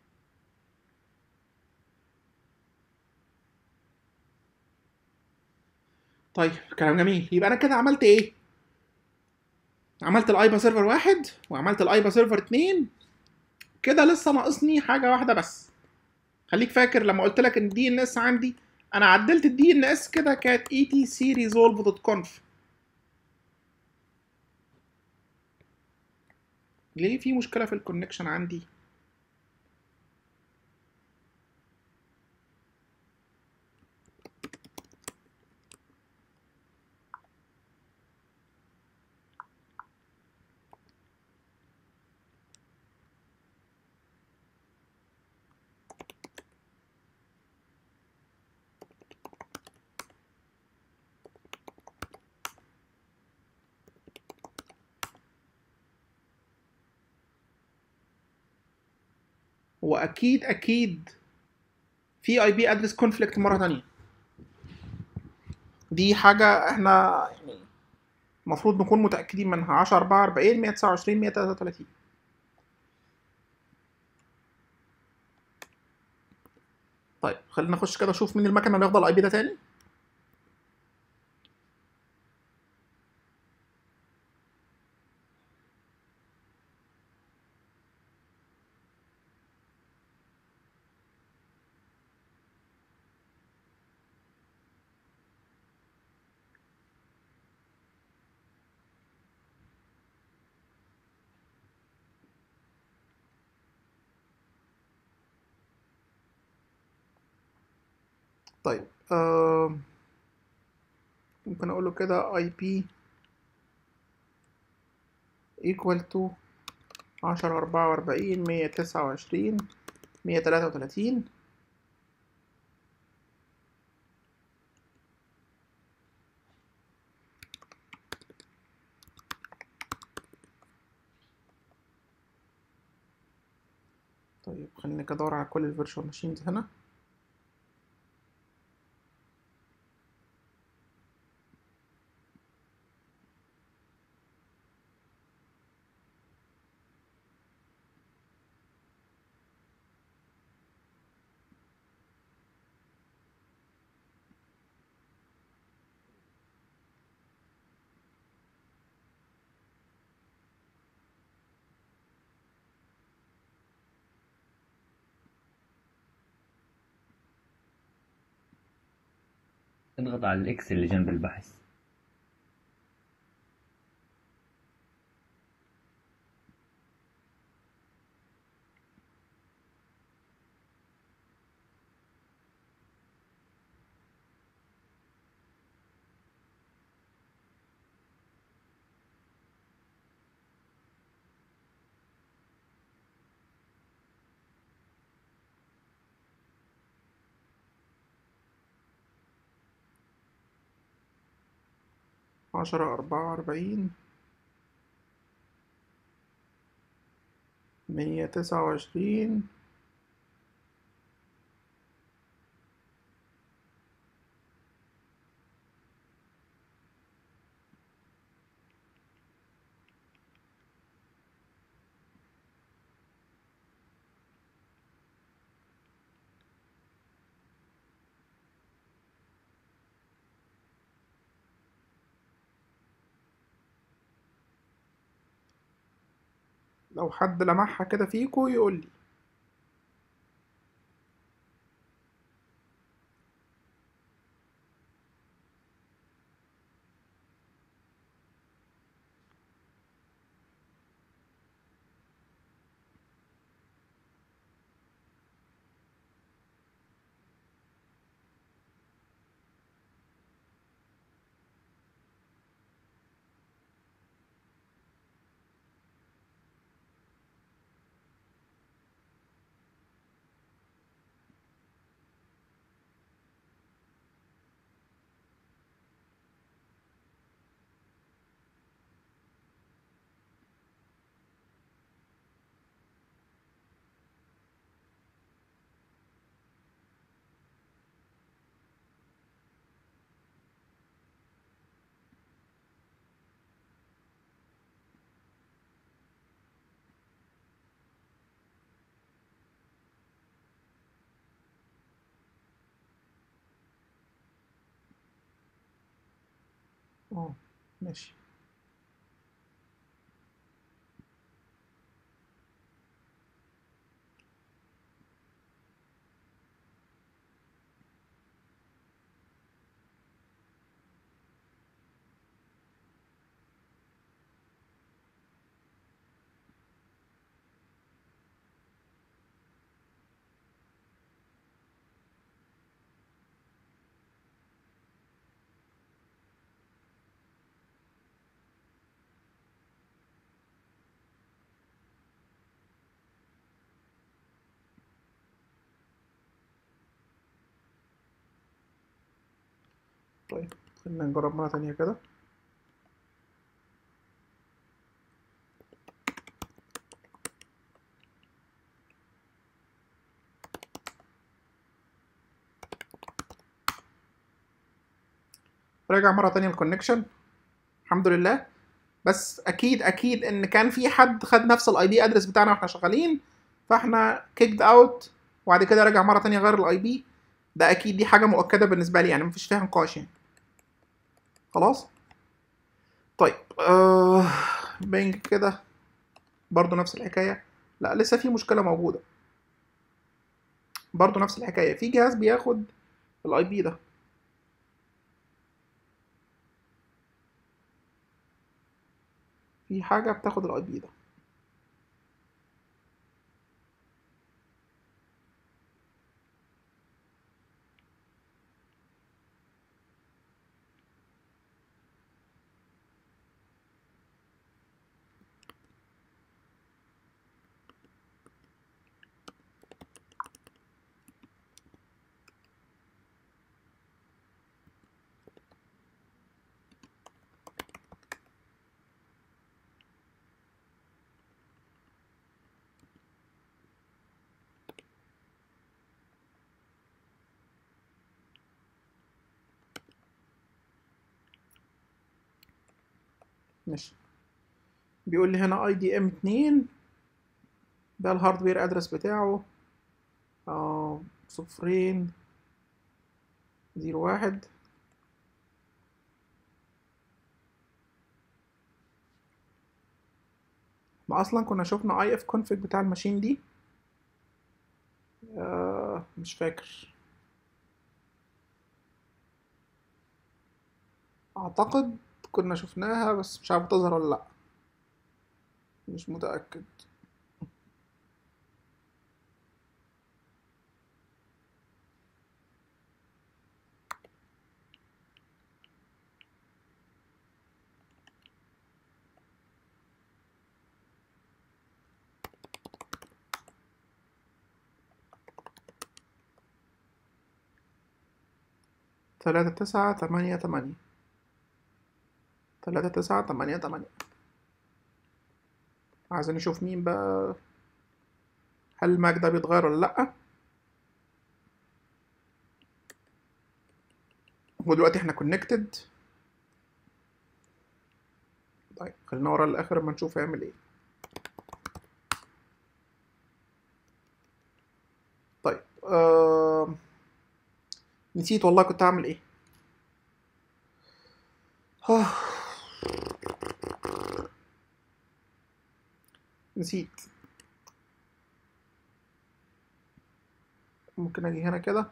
A: طيب كلام جميل يبقى انا كده عملت ايه عملت الايبا سيرفر واحد وعملت الايبا سيرفر اتنين كده لسه ناقصني حاجه واحده بس خليك فاكر لما قلت لك ان الدي ان اس عندي انا عدلت الدي ان اس كده كانت اي تي سي ريزولف دوت كونف ليه في مشكله في الكونكشن عندي هو اكيد اكيد في اي بي ادرس كونفليكت مره تانية دي حاجه احنا يعني المفروض نكون متأكدين منها 10 44 129 133 طيب خلينا نخش كده نشوف مين المكنه اللي واخده الاي بي ده تاني طيب آه ممكن اقول له كده اي بي equal to عشرة أربعة وأربعين مية تسعة وعشرين مية تلاتة وتلاتين طيب خلينا كده ادور على كل الفيرتشوال ماشينز هنا
B: اضغط على الاكس اللي جنب البحث
A: عشرة أربعة وأربعين مية تسعة وعشرين لو حد لمحها كده فيكو يقول لي اه ماشي طيب خلينا نجرب مرة تانية كده راجع مرة تانية الكونكشن الحمد لله بس اكيد اكيد ان كان في حد خد نفس الاي بي ادرس بتاعنا واحنا شغالين فاحنا كيكد اوت وبعد كده رجع مره تانية غير الاي بي ده اكيد دي حاجه مؤكده بالنسبه لي يعني مفيش فيها نقاش يعني خلاص طيب آه بينج كده برضو نفس الحكايه لا لسه في مشكله موجوده برضو نفس الحكايه في جهاز بياخد الاي بي ده في حاجه بتاخد الاي بي ده ماشي بيقول لي هنا اي دي ام 2 ده الهاردوير ادرس بتاعه اه صفرين زيرو واحد ما اصلا كنا شفنا اي اف config بتاع الماشين دي آه مش فاكر اعتقد كنا شفناها بس مش عارف تظهر ولا لا مش متأكد تلاتة تسعة تمانية تمانية تلاتة تسعة تمانية تمانية عايزين نشوف مين بقى هل الماك ده بيتغير ولا لأ هو دلوقتي احنا كونكتد طيب خلينا ورا الآخر اما نشوف هيعمل ايه طيب آه... نسيت والله كنت هعمل ايه آه. نسيت ممكن اجي هنا كده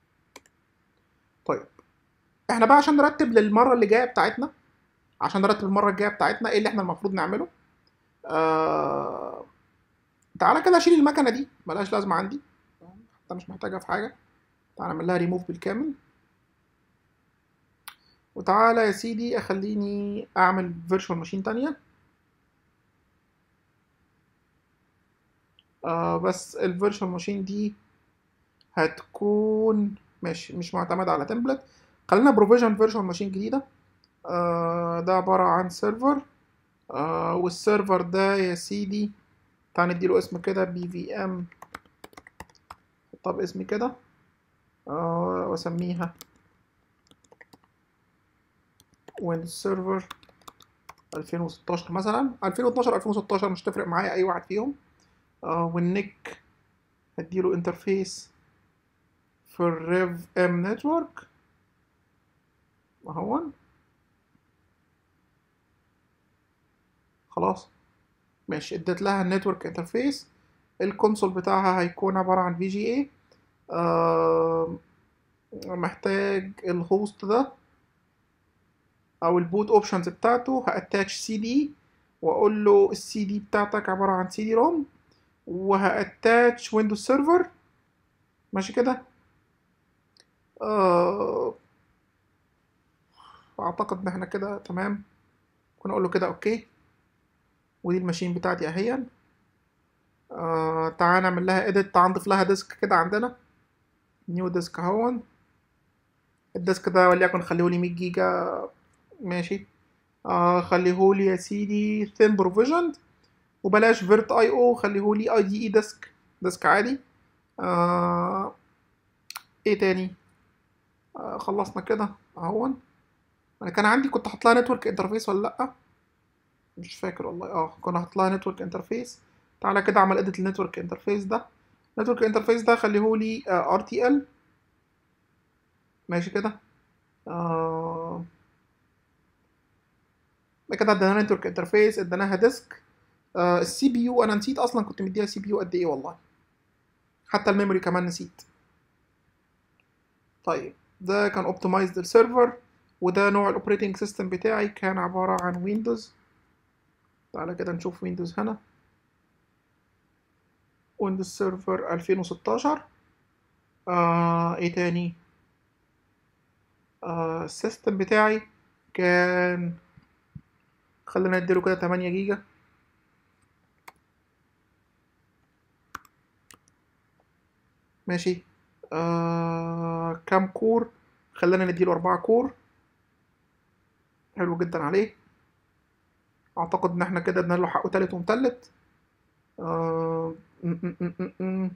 A: طيب احنا بقى عشان نرتب للمره اللي جايه بتاعتنا عشان نرتب المره الجايه بتاعتنا ايه اللي احنا المفروض نعمله آه... تعالى كده اشيل المكنه دي ملهاش لازمه عندي حتى مش محتاجها في حاجه تعالى اعمل لها ريموف بالكامل وتعالى يا سيدي اخليني اعمل فيرتشوال ماشين تانية آه بس الفيرتشوال ماشين دي هتكون ماشي مش معتمدة على تمبلت خلينا بروفيجن فيرتشوال ماشين جديدة آه ده عبارة عن سيرفر آه والسيرفر ده يا سيدي تعال نديله اسم كده بي في ام حطها باسمي كده آه واسميها ويندوز سيرفر 2016 مثلا 2012 2016 مش تفرق معايا اي واحد فيهم آه والنيك هديله انترفيس في الريف ام نتورك اهو خلاص ماشي اديت لها النتورك انترفيس الكونسول بتاعها هيكون عبارة عن في جي اي آه محتاج الهوست ده او البوت اوبشنز بتاعته هاتاتش سي دي واقول له السي دي بتاعتك عباره عن سي دي روم وهاتاتش ويندوز سيرفر ماشي كده آه... اعتقد ان احنا كده تمام ممكن اقول له كده اوكي ودي الماشين بتاعتي اهي آه... تعال نعمل لها اديت تعال نضيف لها ديسك كده عندنا نيو ديسك اهون الديسك ده وليكن خليه لي 100 جيجا ماشي آه خليهولي يا سيدي ثين بروفيجند وبلاش فيرت اي او خليهولي اي دي اي ديسك ديسك عادي آه ايه تاني آه خلصنا كده اهون انا كان عندي كنت حاطط لها نتورك انترفيس ولا لا مش فاكر والله اه كنا حاطط لها نتورك انترفيس تعالى كده اعمل اديت للنتورك انترفيس ده النتورك انترفيس ده خليه لي ار تي ال ماشي كده آه كده ادينا نتورك انترفيس اديناها ديسك آه السي بي يو انا نسيت اصلا كنت مديها سي بي يو قد ايه والله حتى الميموري كمان نسيت طيب ده كان اوبتمايزد السيرفر وده نوع الاوبريتنج سيستم بتاعي كان عبارة عن ويندوز تعالى كده نشوف ويندوز هنا ويندوز سيرفر 2016 آه ايه تاني آه السيستم بتاعي كان خلينا نديله كده 8 جيجا ماشي آه كام كور خلينا نديله 4 كور حلو جدا عليه اعتقد ان احنا كده ادينا له حقه تالت ومتلت آه م- م- م- م- م.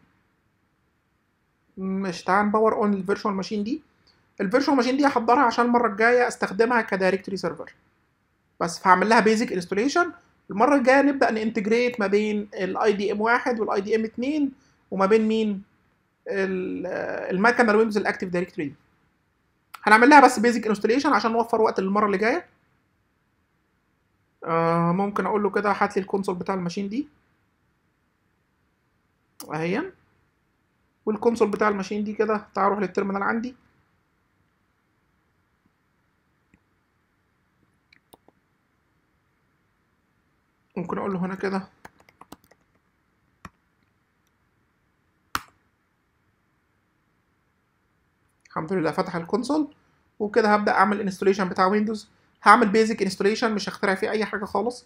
A: مش تعال باور اون الفيرتشوال ماشين دي الفيرتشوال ماشين دي هحضرها عشان المره الجايه استخدمها كدايركتوري سيرفر بس فهعمل لها بيزك انستوليشن المره الجايه نبدا ننتجريت ما بين الاي دي ام 1 والاي دي ام 2 وما بين مين ال- المكنه الويندوز الاكتيف دايركتوري دي هنعمل لها بس بيزك انستوليشن عشان نوفر وقت للمره اللي جايه آه ممكن اقول له كده هات لي الكونسول بتاع الماشين دي اهيا والكونسول بتاع الماشين دي كده تعال اروح للتيرمينال عندي ممكن اقول له هنا كده الحمد لله فتح الكونسول وكده هبدا اعمل انستوليشن بتاع ويندوز هعمل بيزك انستوليشن مش هخترع فيه اي حاجه خالص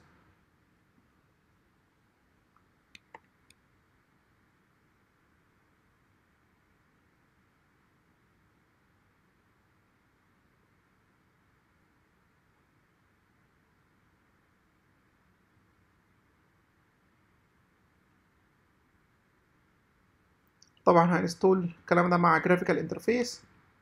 A: طبعا هنستول الكلام ده مع جرافيكال انترفيس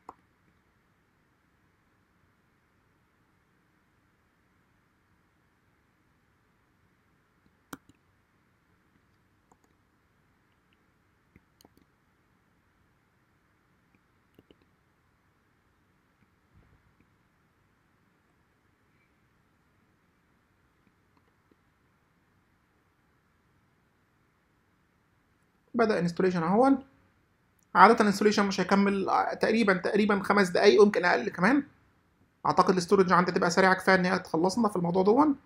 A: بدأ انستوليشن اهون عادة الانستوليشن مش هيكمل تقريبا تقريبا خمس دقايق ويمكن اقل كمان اعتقد الاستورج عندي تبقى سريعة كفاية ان هي تخلصنا في الموضوع دون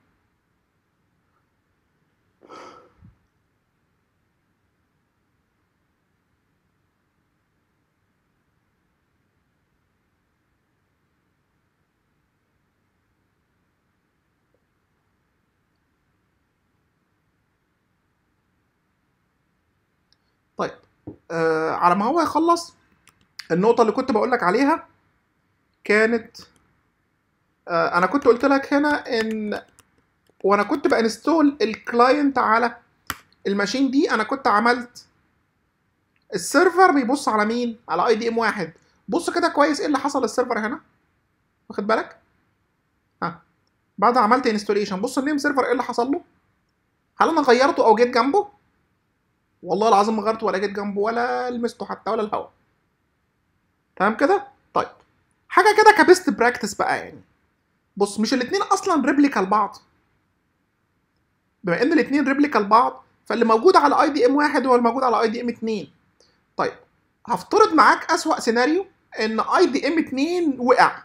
A: طيب آه على ما هو يخلص النقطة اللي كنت بقول لك عليها كانت آه انا كنت قلت لك هنا ان وانا كنت بانستول الكلاينت على الماشين دي انا كنت عملت السيرفر بيبص على مين على اي دي ام واحد بص كده كويس ايه اللي حصل للسيرفر هنا واخد بالك ها بعد ما عملت انستوليشن بص النيم سيرفر ايه اللي حصل له هل انا غيرته او جيت جنبه والله العظيم ما غيرته ولا جيت جنبه ولا لمسته حتى ولا الهوا تمام كده طيب حاجه كده كبيست براكتس بقى يعني بص مش الاتنين اصلا ريبليكا لبعض بما ان الاتنين ريبليكا لبعض فاللي موجود على اي دي ام واحد هو الموجود على اي دي ام اتنين طيب هفترض معاك اسوأ سيناريو ان اي دي ام 2 وقع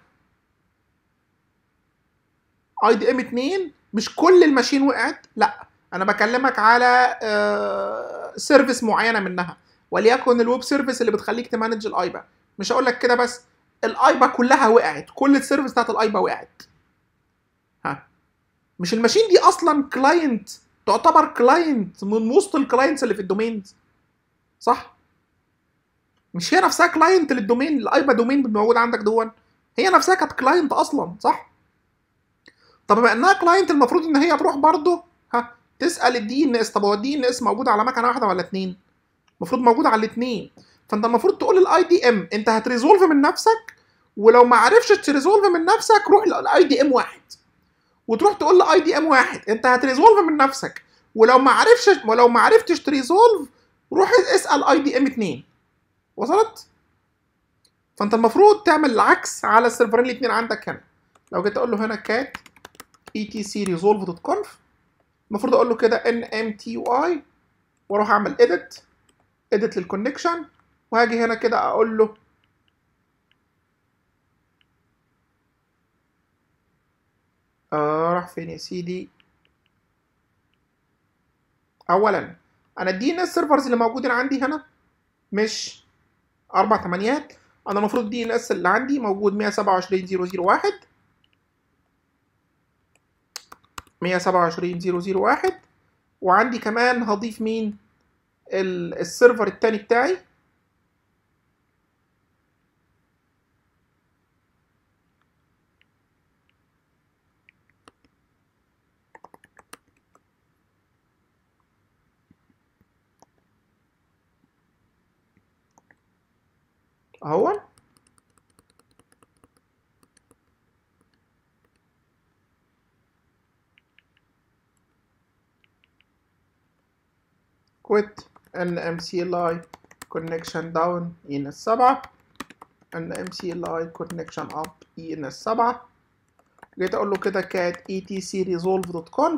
A: اي دي ام 2 مش كل الماشين وقعت لا انا بكلمك على سيرفيس معينه منها وليكن الويب سيرفيس اللي بتخليك تمانج الايبا مش هقول لك كده بس الايبا كلها وقعت كل السيرفيس بتاعت الايبا وقعت ها مش الماشين دي اصلا كلاينت تعتبر كلاينت من وسط الكلاينتس اللي في الدومينز صح مش هي نفسها كلاينت للدومين الايبا دومين موجود عندك دون هي نفسها كانت كلاينت اصلا صح طب بما انها كلاينت المفروض ان هي تروح برضه ها تسال الدي ان اس طب هو الدي ان اس موجود على مكنه واحده ولا اتنين المفروض موجود على الاثنين فانت المفروض تقول للاي دي ام انت هتريزولف من نفسك ولو ما عرفش تريزولف من نفسك روح للاي دي ام واحد وتروح تقول لاي دي ام واحد انت هتريزولف من نفسك ولو ما عرفش ولو ما عرفتش تريزولف روح اسال اي دي ام 2 وصلت فانت المفروض تعمل العكس على السيرفرين الاثنين عندك هنا لو جيت اقول له هنا كات اي تي سي ريزولف دوت كونف المفروض اقول له كده ان ام تي يو اي واروح اعمل اديت اديت للكونكشن وهاجي هنا كده اقول له آه راح فين يا سيدي اولا انا الدي ان اس سيرفرز اللي موجودين عندي هنا مش اربع تمانيات انا المفروض الدي ان اس اللي عندي موجود 127001 127001 وعندي كمان هضيف مين ال- السيرفر التاني بتاعي اهو quit nmcli connection down in السبعة nmcli connection up in السبعة جيت اقول له كده cat etc resolve.conf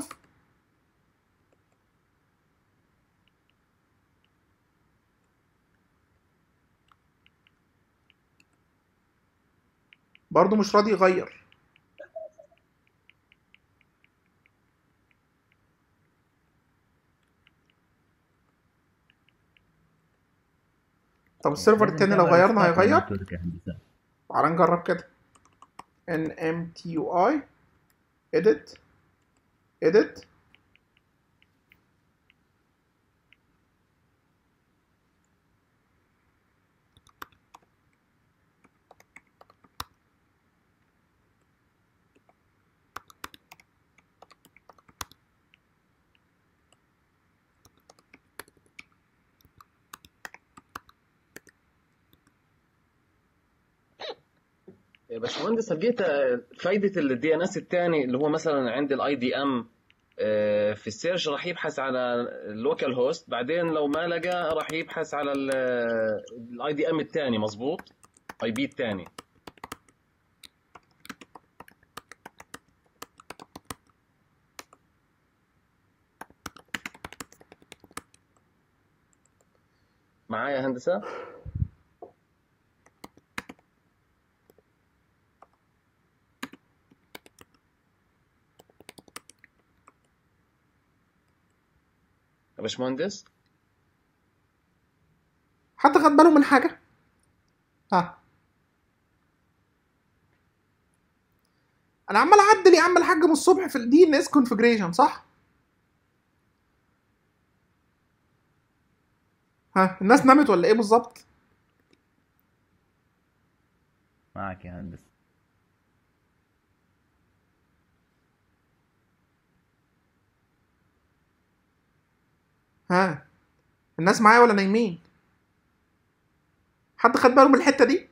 A: برضو مش راضي يغير طب السيرفر التاني لو غيرنا هيغير
B: نتورك يا هندسة.
A: تعال نجرب كده nmtui edit edit
C: يا باشمهندس لقيت فايدة الدي ان اس الثاني اللي هو مثلا عند الاي دي ام في السيرش راح يبحث على اللوكال هوست بعدين لو ما لقى راح يبحث على الاي دي ام الثاني مظبوط اي بي الثاني معايا يا هندسة يا باشمهندس
A: حد خد باله من حاجة؟ ها أنا عمال أعدل يا عم الحاج من الصبح في الدي ان اس كونفجريشن صح؟ ها الناس نامت ولا إيه بالظبط؟
B: معك يا هندسة
A: ها الناس معايا ولا نايمين؟ حد خد باله من الحتة دي؟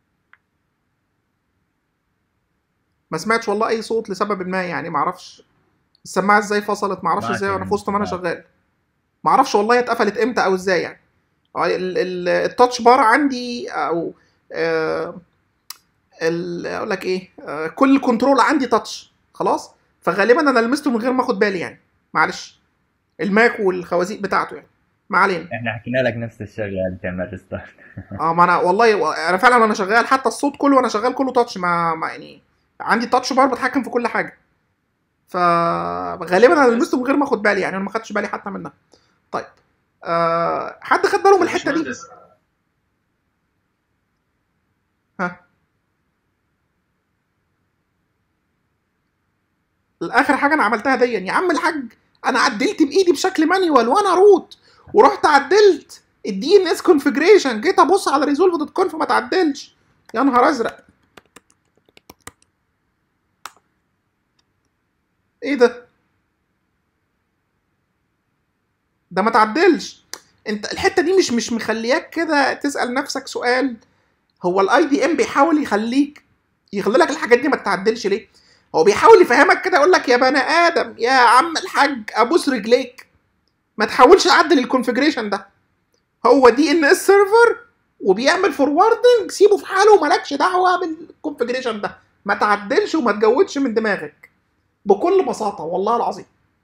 A: ما سمعتش والله أي صوت لسبب ما يعني معرفش السماعة ازاي فصلت معرفش
B: معاك
A: ازاي
B: يا
A: وانا في وسط ما انا
B: هندسة.
A: شغال معرفش والله هي اتقفلت امتى او ازاي يعني هو ال- ال- التاتش بار عندي او آه، ال- اقول لك ايه آه، كل كنترول عندي تاتش خلاص فغالبا انا لمسته من غير ما اخد بالي يعني معلش الماك والخوازيق بتاعته يعني ما علينا
B: احنا حكينا لك نفس الشغله تعمل ريستارت
A: اه ما انا والله انا فعلا وانا شغال حتى الصوت كله وانا شغال كله تاتش ما, ما يعني عندي تاتش بار بتحكم في كل حاجه فغالبا انا لمسته من غير ما اخد بالي يعني انا ما خدتش بالي حتى منها طيب آه حد خد باله من الحته دي
C: باشمهندس
A: ها الاخر حاجه انا عملتها دي يا عم الحاج انا عدلت بايدي بشكل مانيوال وانا روت ورحت عدلت الدي ان اس كونفجريشن جيت ابص على ريزولف دوت كونف ما تعدلش يا نهار ازرق ايه ده ده ما تعدلش انت الحته دي مش مش مخلياك كده تسال نفسك سؤال هو الاي دي ام بيحاول يخليك يخلي لك الحاجات دي ما تتعدلش ليه هو بيحاول يفهمك كده يقول لك يا بني ادم يا عم الحاج ابوس رجليك ما تحاولش تعدل الكونفجريشن ده هو دي ان اس سيرفر وبيعمل فوروردنج سيبه في حاله ومالكش دعوه بالكونفجريشن ده ما تعدلش وما تجودش من دماغك بكل بساطه والله العظيم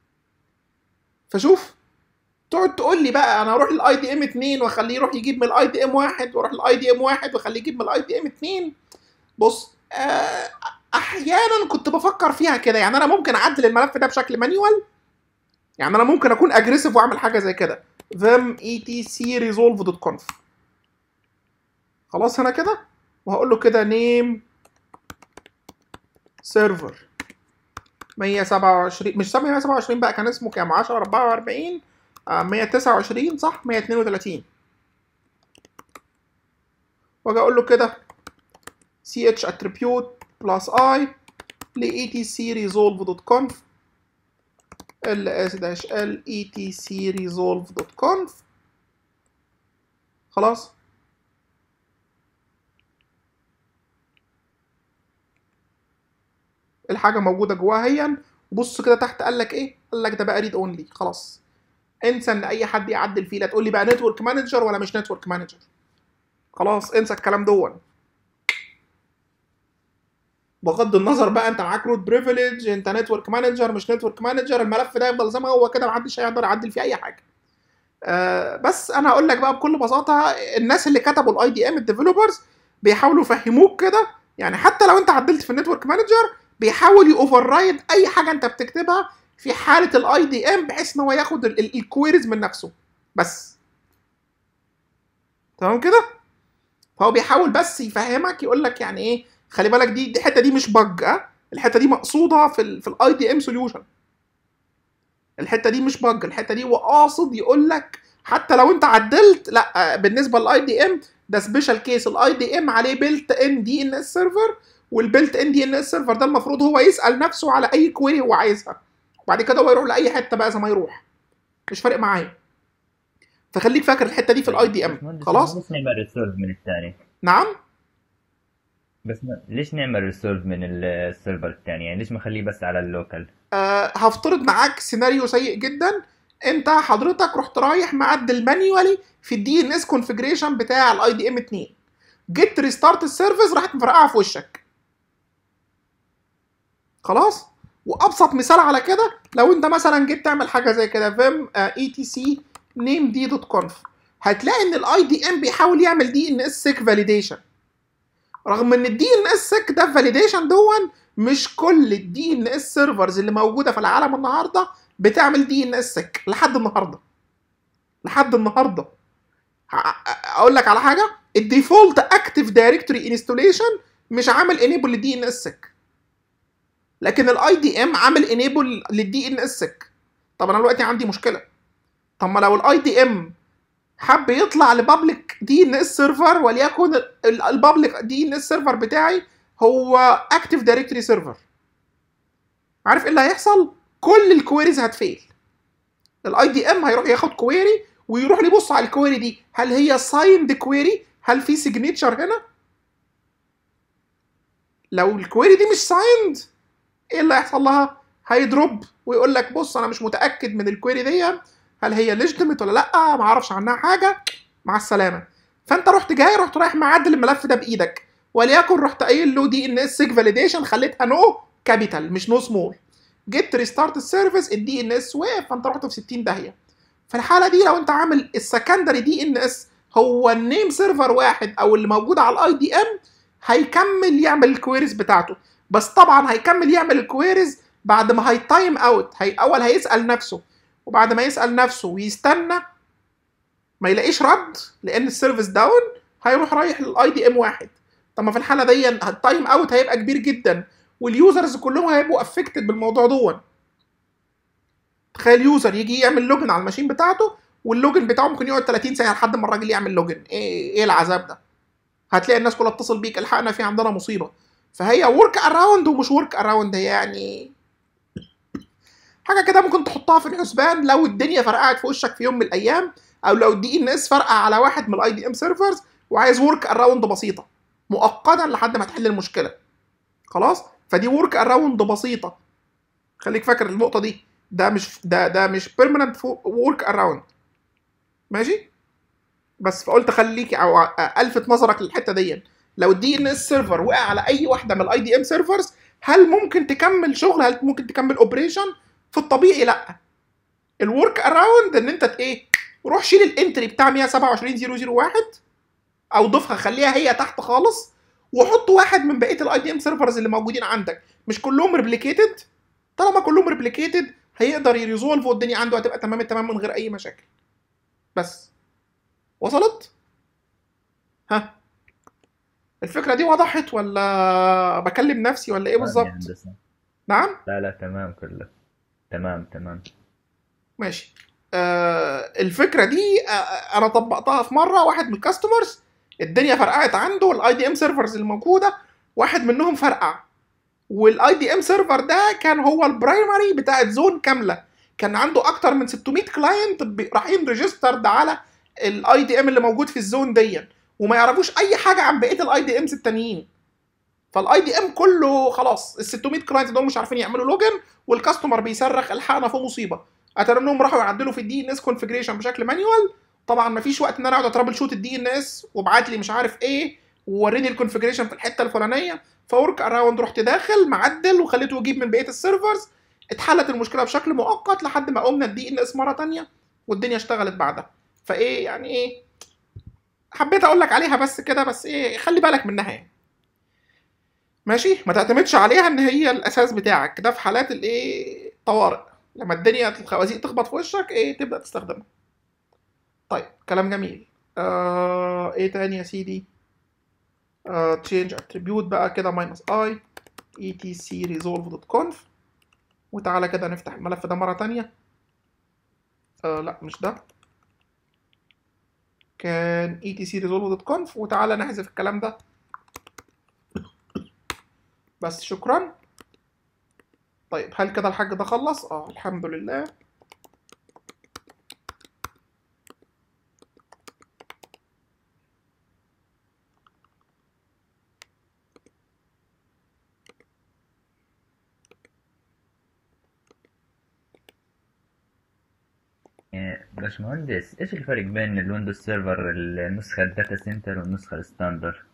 A: فشوف تقعد تقول لي بقى انا اروح للاي دي ام 2 واخليه يروح يجيب من الاي دي ام 1 واروح للاي دي ام 1 واخليه يجيب من الاي دي ام 2 بص آه، احيانا كنت بفكر فيها كده يعني انا ممكن اعدل الملف ده بشكل مانيوال يعني انا ممكن اكون اجريسيف واعمل حاجه زي كده vim etc resolve.conf خلاص هنا كده وهقول له كده name server 127 مش 127 بقى كان اسمه كام 10 44 آه، 129 صح 132 واجي اقول له كده ch attribute plus i ل etc resolve.conf ls dash l etc resolve.conf خلاص الحاجه موجوده جواها هي وبص كده تحت قال لك ايه قال لك ده بقى ريد اونلي خلاص انسى ان اي حد يعدل فيه لا تقول لي بقى نتورك مانجر ولا مش نتورك مانجر خلاص انسى الكلام دون بغض النظر بقى انت معاك روت بريفليج انت نتورك مانجر مش نتورك مانجر الملف ده يفضل زي ما هو كده محدش هيقدر يعدل فيه اي حاجه آه بس انا هقول لك بقى بكل بساطه الناس اللي كتبوا الاي دي ام الديفلوبرز بيحاولوا يفهموك كده يعني حتى لو انت عدلت في النتورك مانجر بيحاول يوفر رايد اي حاجه انت بتكتبها في حاله الاي دي ام بحيث ان هو ياخد الكويريز من نفسه بس تمام كده فهو بيحاول بس يفهمك يقول لك يعني ايه خلي بالك دي دي الحته دي مش بج اه الحته دي مقصوده في ال في الاي دي ام سوليوشن الحته دي مش بج الحته دي هو قاصد يقول لك حتى لو انت عدلت لا بالنسبه للاي دي ام ده سبيشال كيس الاي دي ام عليه بيلت ان دي ان اس سيرفر والبيلت ان دي ان اس سيرفر ده المفروض هو يسال نفسه على اي كويري هو عايزها وبعد كده هو يروح لاي حته بقى زي ما يروح مش فارق معايا فخليك فاكر الحته دي في الاي دي ام خلاص
B: ليش نعمل ريسولف من الثاني
A: نعم
B: بس ن- ليش نعمل ريسولف من السيرفر الثاني يعني ليش ما نخليه بس على اللوكال
A: أه هفترض معاك سيناريو سيء جدا انت حضرتك رحت رايح معدل مانيوالي في الدي ان اس كونفجريشن بتاع الاي دي ام 2 جيت ريستارت السيرفيس راحت مفرقعه في وشك خلاص وابسط مثال على كده لو انت مثلا جيت تعمل حاجه زي كده فيم اي تي سي نيم دي دوت كونف هتلاقي ان الاي دي ام بيحاول يعمل دي ان اس سيك فاليديشن رغم ان الدي ان اس سيك ده فاليديشن دون مش كل الدي ان اس سيرفرز اللي موجوده في العالم النهارده بتعمل دي ان اس سيك لحد النهارده لحد النهارده ه- اقول لك على حاجه الديفولت اكتيف دايركتوري انستوليشن مش عامل انيبل للدي ان اس سيك لكن الاي دي ام عامل انيبل للدي ان اس سيك طب انا دلوقتي عندي مشكله طب ما لو الاي دي ام حب يطلع لبابليك دي ان اس سيرفر وليكن البابليك دي ان اس سيرفر بتاعي هو اكتيف دايركتوري سيرفر عارف ايه اللي هيحصل كل الكويريز هتفيل الاي دي ام هيروح ياخد كويري ويروح يبص على الكويري دي هل هي سايند كويري هل في سيجنتشر هنا لو الكويري دي مش سايند ايه اللي هيحصل لها هيدروب ويقول لك بص انا مش متاكد من الكويري دي هل هي ليجيتيمت ولا لا ما اعرفش عنها حاجه مع السلامه فانت رحت جاي رحت رايح معدل الملف ده بايدك وليكن رحت قايل له دي ان اس سيك فاليديشن خليتها نو كابيتال مش نو سمول جيت ريستارت السيرفيس الدي ان اس وقف فانت رحت في 60 داهيه في الحاله دي لو انت عامل السكندري دي ان اس هو النيم سيرفر واحد او اللي موجود على الاي دي ام هيكمل يعمل الكويريز بتاعته بس طبعا هيكمل يعمل الكويريز بعد ما هيتايم اوت هي اول هيسال نفسه وبعد ما يسال نفسه ويستنى ما يلاقيش رد لان السيرفيس داون هيروح رايح للاي دي ام واحد طب ما في الحاله دي التايم اوت هيبقى كبير جدا واليوزرز كلهم هيبقوا افكتد بالموضوع دون تخيل يوزر يجي يعمل لوجن على الماشين بتاعته واللوجن بتاعه ممكن يقعد 30 سنه لحد ما الراجل يعمل لوجن ايه ايه العذاب ده هتلاقي الناس كلها بتتصل بيك الحقنا في عندنا مصيبه فهي ورك اراوند ومش ورك اراوند هي يعني حاجه كده ممكن تحطها في الحسبان لو الدنيا فرقعت في وشك في يوم من الايام او لو الدي ان اس فرقع على واحد من الاي دي ام سيرفرز وعايز ورك اراوند بسيطه مؤقتا لحد ما تحل المشكله خلاص فدي ورك اراوند بسيطه خليك فاكر النقطه دي ده مش ده ده مش بيرمننت ورك اراوند ماشي بس فقلت خليك او الفت نظرك للحته دي لو الدي ان اس سيرفر وقع على اي واحده من الاي دي ام سيرفرز هل ممكن تكمل شغل هل ممكن تكمل اوبريشن في الطبيعي لا الورك اراوند ان انت ايه روح شيل الانتري بتاع 127001 او ضيفها خليها هي تحت خالص وحط واحد من بقيه الاي دي ام سيرفرز اللي موجودين عندك مش كلهم ريبليكيتد طالما كلهم ريبليكيتد هيقدر يريزولف والدنيا عنده هتبقى تمام التمام من غير اي مشاكل بس وصلت ها الفكره دي وضحت ولا بكلم نفسي ولا ايه
B: تمام يا
A: بالظبط
B: هندسة.
A: نعم
B: لا لا تمام كله تمام تمام
A: ماشي آه الفكره دي آه انا طبقتها في مره واحد من الكاستمرز الدنيا فرقعت عنده الاي دي ام سيرفرز الموجوده واحد منهم فرقع والاي دي ام سيرفر ده كان هو البرايمري بتاعت زون كامله كان عنده اكتر من 600 كلاينت رايحين ريجسترد على الاي دي ام اللي موجود في الزون دي وما يعرفوش اي حاجه عن بقيه الاي دي امز التانيين فالاي دي ام كله خلاص ال 600 كلاينت دول مش عارفين يعملوا لوجن والكاستمر بيصرخ الحقنا في مصيبه اتاري انهم راحوا يعدلوا في الدي ان اس كونفجريشن بشكل مانيوال طبعا ما فيش وقت ان انا اقعد اترابل شوت الدي ان اس وابعت لي مش عارف ايه ووريني الكونفجريشن في الحته الفلانيه فورك اراوند رحت داخل معدل وخليته يجيب من بقيه السيرفرز اتحلت المشكله بشكل مؤقت لحد ما قمنا الدي ان اس مره تانية والدنيا اشتغلت بعدها فايه يعني ايه حبيت اقول لك عليها بس كده بس ايه خلي بالك منها يعني ماشي ما تعتمدش عليها ان هي الاساس بتاعك ده في حالات الايه طوارئ لما الدنيا الخوازيق تخبط في وشك ايه تبدا تستخدمها طيب كلام جميل آه ايه تاني يا سيدي آه change attribute بقى كده minus i etc resolve.conf وتعالى كده نفتح الملف ده مرة تانية آه لا مش ده كان etc resolve.conf وتعالى نحذف الكلام ده بس شكرا طيب هل كده الحاج ده خلص؟ اه الحمد لله
B: إيه، باشمهندس ايش الفرق بين الويندوز سيرفر النسخة الداتا سنتر والنسخة الستاندر؟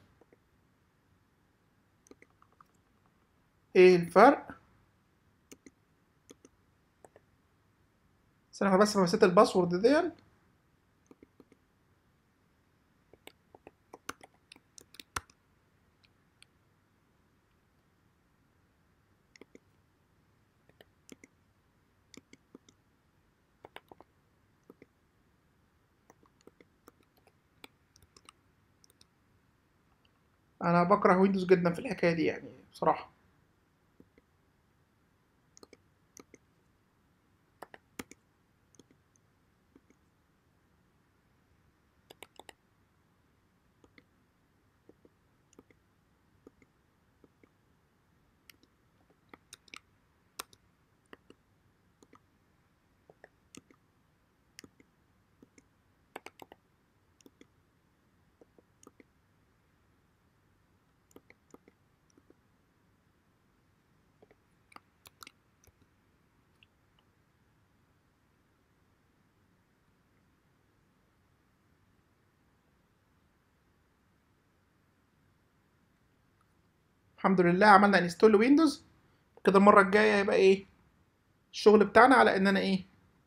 A: ايه الفرق؟ استنى بس ما نسيت الباسورد دي انا بكره ويندوز جدا في الحكايه دي يعني بصراحه الحمد لله عملنا انستول ويندوز كده المره الجايه هيبقى ايه الشغل بتاعنا على اننا ايه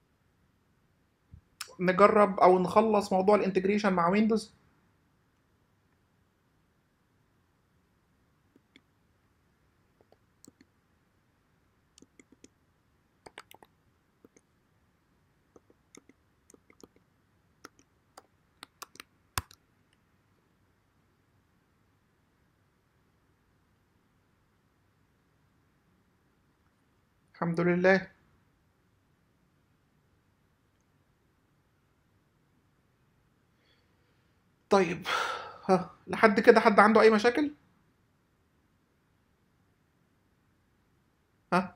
A: نجرب او نخلص موضوع الانتجريشن مع ويندوز الحمد لله طيب ها لحد كده حد عنده اي مشاكل ها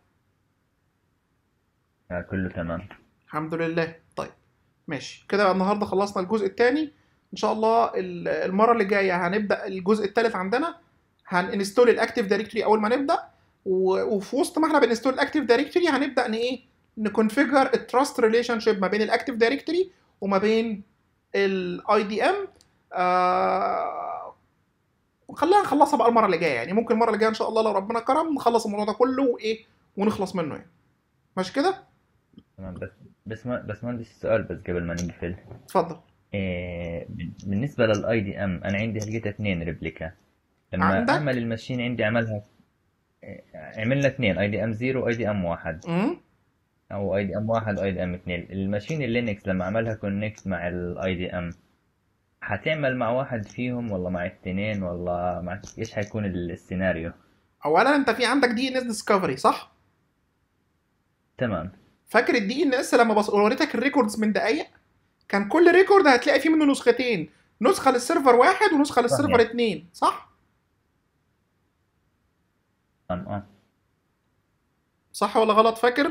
B: آه، كله تمام
A: الحمد لله طيب ماشي كده النهارده خلصنا الجزء الثاني ان شاء الله ال- المره اللي جايه هنبدا الجزء الثالث عندنا هننستول الاكتيف دايركتوري اول ما نبدا و- وفي وسط ما احنا بنستول الاكتيف دايركتوري هنبدا ان ايه نكونفيجر التراست ريليشن شيب ما بين الاكتيف دايركتوري وما بين الاي دي ام وخلينا نخلصها بقى المره اللي جايه يعني ممكن المره اللي جايه ان شاء الله لو ربنا كرم نخلص الموضوع ده كله وايه ونخلص منه يعني ماشي كده
B: تمام بس بس ما بس ما عندي سؤال بس قبل ما نقفل
A: اتفضل
B: إيه بالنسبة للاي دي ام انا عندي لقيت اثنين ريبليكا لما
A: عندك؟
B: اعمل الماشين عندي عملها إيه، عملنا اثنين اي دي ام 0 واي دي ام 1
A: امم
B: او اي دي ام 1 واي دي ام 2 الماشين اللينكس لما عملها كونكت مع الاي دي ام حتعمل مع واحد فيهم ولا مع الاثنين ولا مع ايش حيكون السيناريو
A: اولا انت في عندك دي ان اس ديسكفري صح
B: تمام
A: فاكر الدي ان اس لما بص... وريتك الريكوردز من دقايق كان كل ريكورد هتلاقي فيه منه نسختين نسخه للسيرفر واحد ونسخه للسيرفر
B: صحيح.
A: اتنين صح
B: تمام اه
A: صح ولا غلط فاكر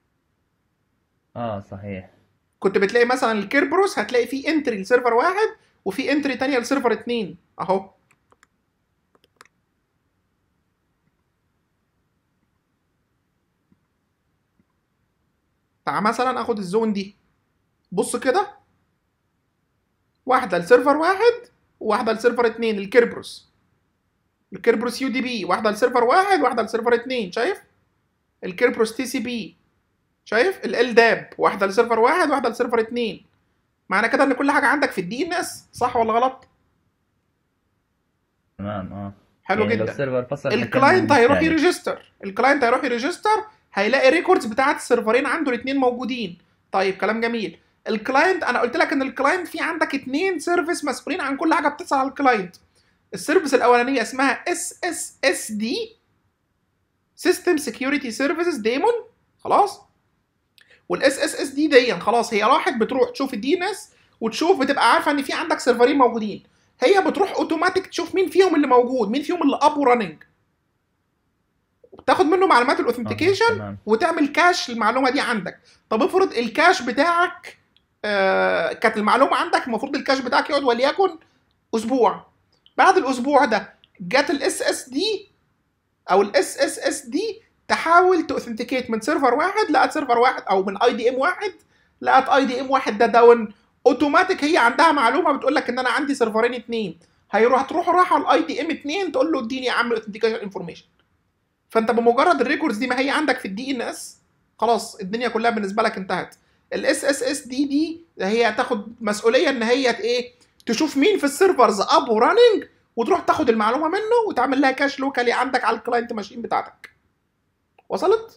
B: اه صحيح
A: كنت بتلاقي مثلا الكيربروس هتلاقي فيه انتري لسيرفر واحد وفي انتري تانية لسيرفر اتنين اهو تعال مثلا اخد الزون دي بص كده واحدة لسيرفر واحد وواحدة لسيرفر اتنين الكيربروس الكيربروس يو دي بي واحدة لسيرفر واحد واحدة لسيرفر اتنين شايف الكيربروس تي سي بي شايف ال داب واحده لسيرفر واحد واحده لسيرفر اتنين معنى كده ان كل حاجه عندك في الدي ان اس صح ولا غلط
B: تمام اه
A: حلو
B: يعني لو
A: جدا
B: السيرفر فصل حيكمل
A: الكلاينت
B: من
A: هيروح
B: الثاني.
A: يريجستر الكلاينت هيروح يريجستر هيلاقي ريكوردز بتاعت السيرفرين عنده الاثنين موجودين طيب كلام جميل الكلاينت انا قلت لك ان الكلاينت في عندك اثنين سيرفيس مسؤولين عن كل حاجه بتحصل على الكلاينت السيرفيس الاولانيه اسمها اس اس اس دي سيستم سكيورتي سيرفيسز ديمون خلاص والاس اس اس دي دي خلاص هي راحت بتروح تشوف الدي ان اس وتشوف بتبقى عارفه ان في عندك سيرفرين موجودين هي بتروح اوتوماتيك تشوف مين فيهم اللي موجود مين فيهم اللي اب ورننج تاخد منه معلومات
B: آه،
A: الاوثنتيكيشن
B: تمام
A: وتعمل كاش للمعلومه دي عندك طب افرض الكاش بتاعك آه كانت المعلومه عندك المفروض الكاش بتاعك يقعد وليكن اسبوع بعد الاسبوع ده جت الاس اس دي او الاس اس اس دي تحاول تاوثنتيكيت من سيرفر واحد لقت سيرفر واحد او من اي دي ام واحد لقت اي دي ام واحد ده داون اوتوماتيك هي عندها معلومه بتقول لك ان انا عندي سيرفرين اتنين هيروح تروح رايحه الاي دي ام اتنين تقول له اديني يا عم الاوثنتيكيشن انفورميشن فانت بمجرد الريكوردز دي ما هي عندك في الدي ان اس خلاص الدنيا كلها بالنسبه لك انتهت الاس اس اس دي دي هي هتاخد مسؤوليه ان هي ايه تشوف مين في السيرفرز اب وراننج وتروح تاخد المعلومه منه وتعمل لها كاش لوكالي عندك على الكلاينت ماشين بتاعتك وصلت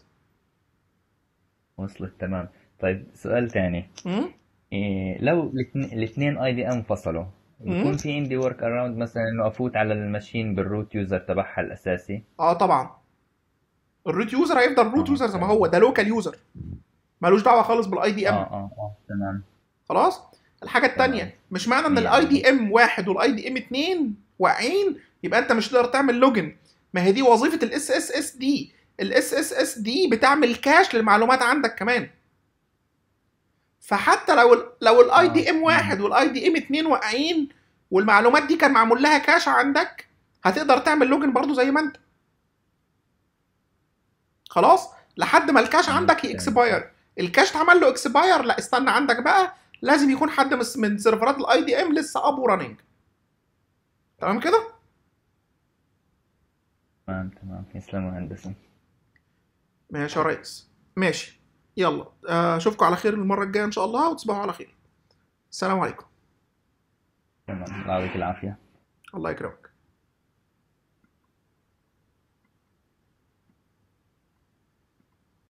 B: وصلت تمام طيب سؤال ثاني
A: امم
B: إيه لو الاثنين اي دي ام فصلوا
A: مم.
B: يكون في عندي ورك اراوند مثلا انه افوت على الماشين بالروت يوزر تبعها الاساسي
A: اه طبعا الروت يوزر هيفضل روت
B: آه،
A: يوزر زي ما
B: تمام.
A: هو ده لوكال يوزر ملوش دعوه خالص بالاي دي
B: اه
A: ام
B: اه اه تمام
A: خلاص الحاجه الثانيه
B: تمام.
A: مش معنى ان
B: يعني-
A: الاي دي ام واحد والاي دي ام اتنين واقعين يبقى انت مش تقدر تعمل لوجن ما هي دي وظيفه الاس اس اس دي الاس اس اس دي بتعمل كاش للمعلومات عندك كمان فحتى لو ال لو الاي دي ام
B: آه،
A: واحد والاي دي ام اتنين واقعين والمعلومات دي كان معمول لها كاش عندك هتقدر تعمل لوجن برضو زي ما انت خلاص لحد ما الكاش
B: مم،
A: عندك
B: فهمت.
A: يكسباير الكاش اتعمل له اكسباير لا استنى عندك بقى لازم يكون حد مس- من سيرفرات الاي دي ام لسه اب ورننج تمام كده
B: تمام تمام يسلموا هندسة
A: ماشي يا ريس ماشي يلا آه، اشوفكم على خير المره الجايه ان شاء الله وتصبحوا على خير السلام عليكم
B: تمام الله يعطيك العافية
A: الله يكرمك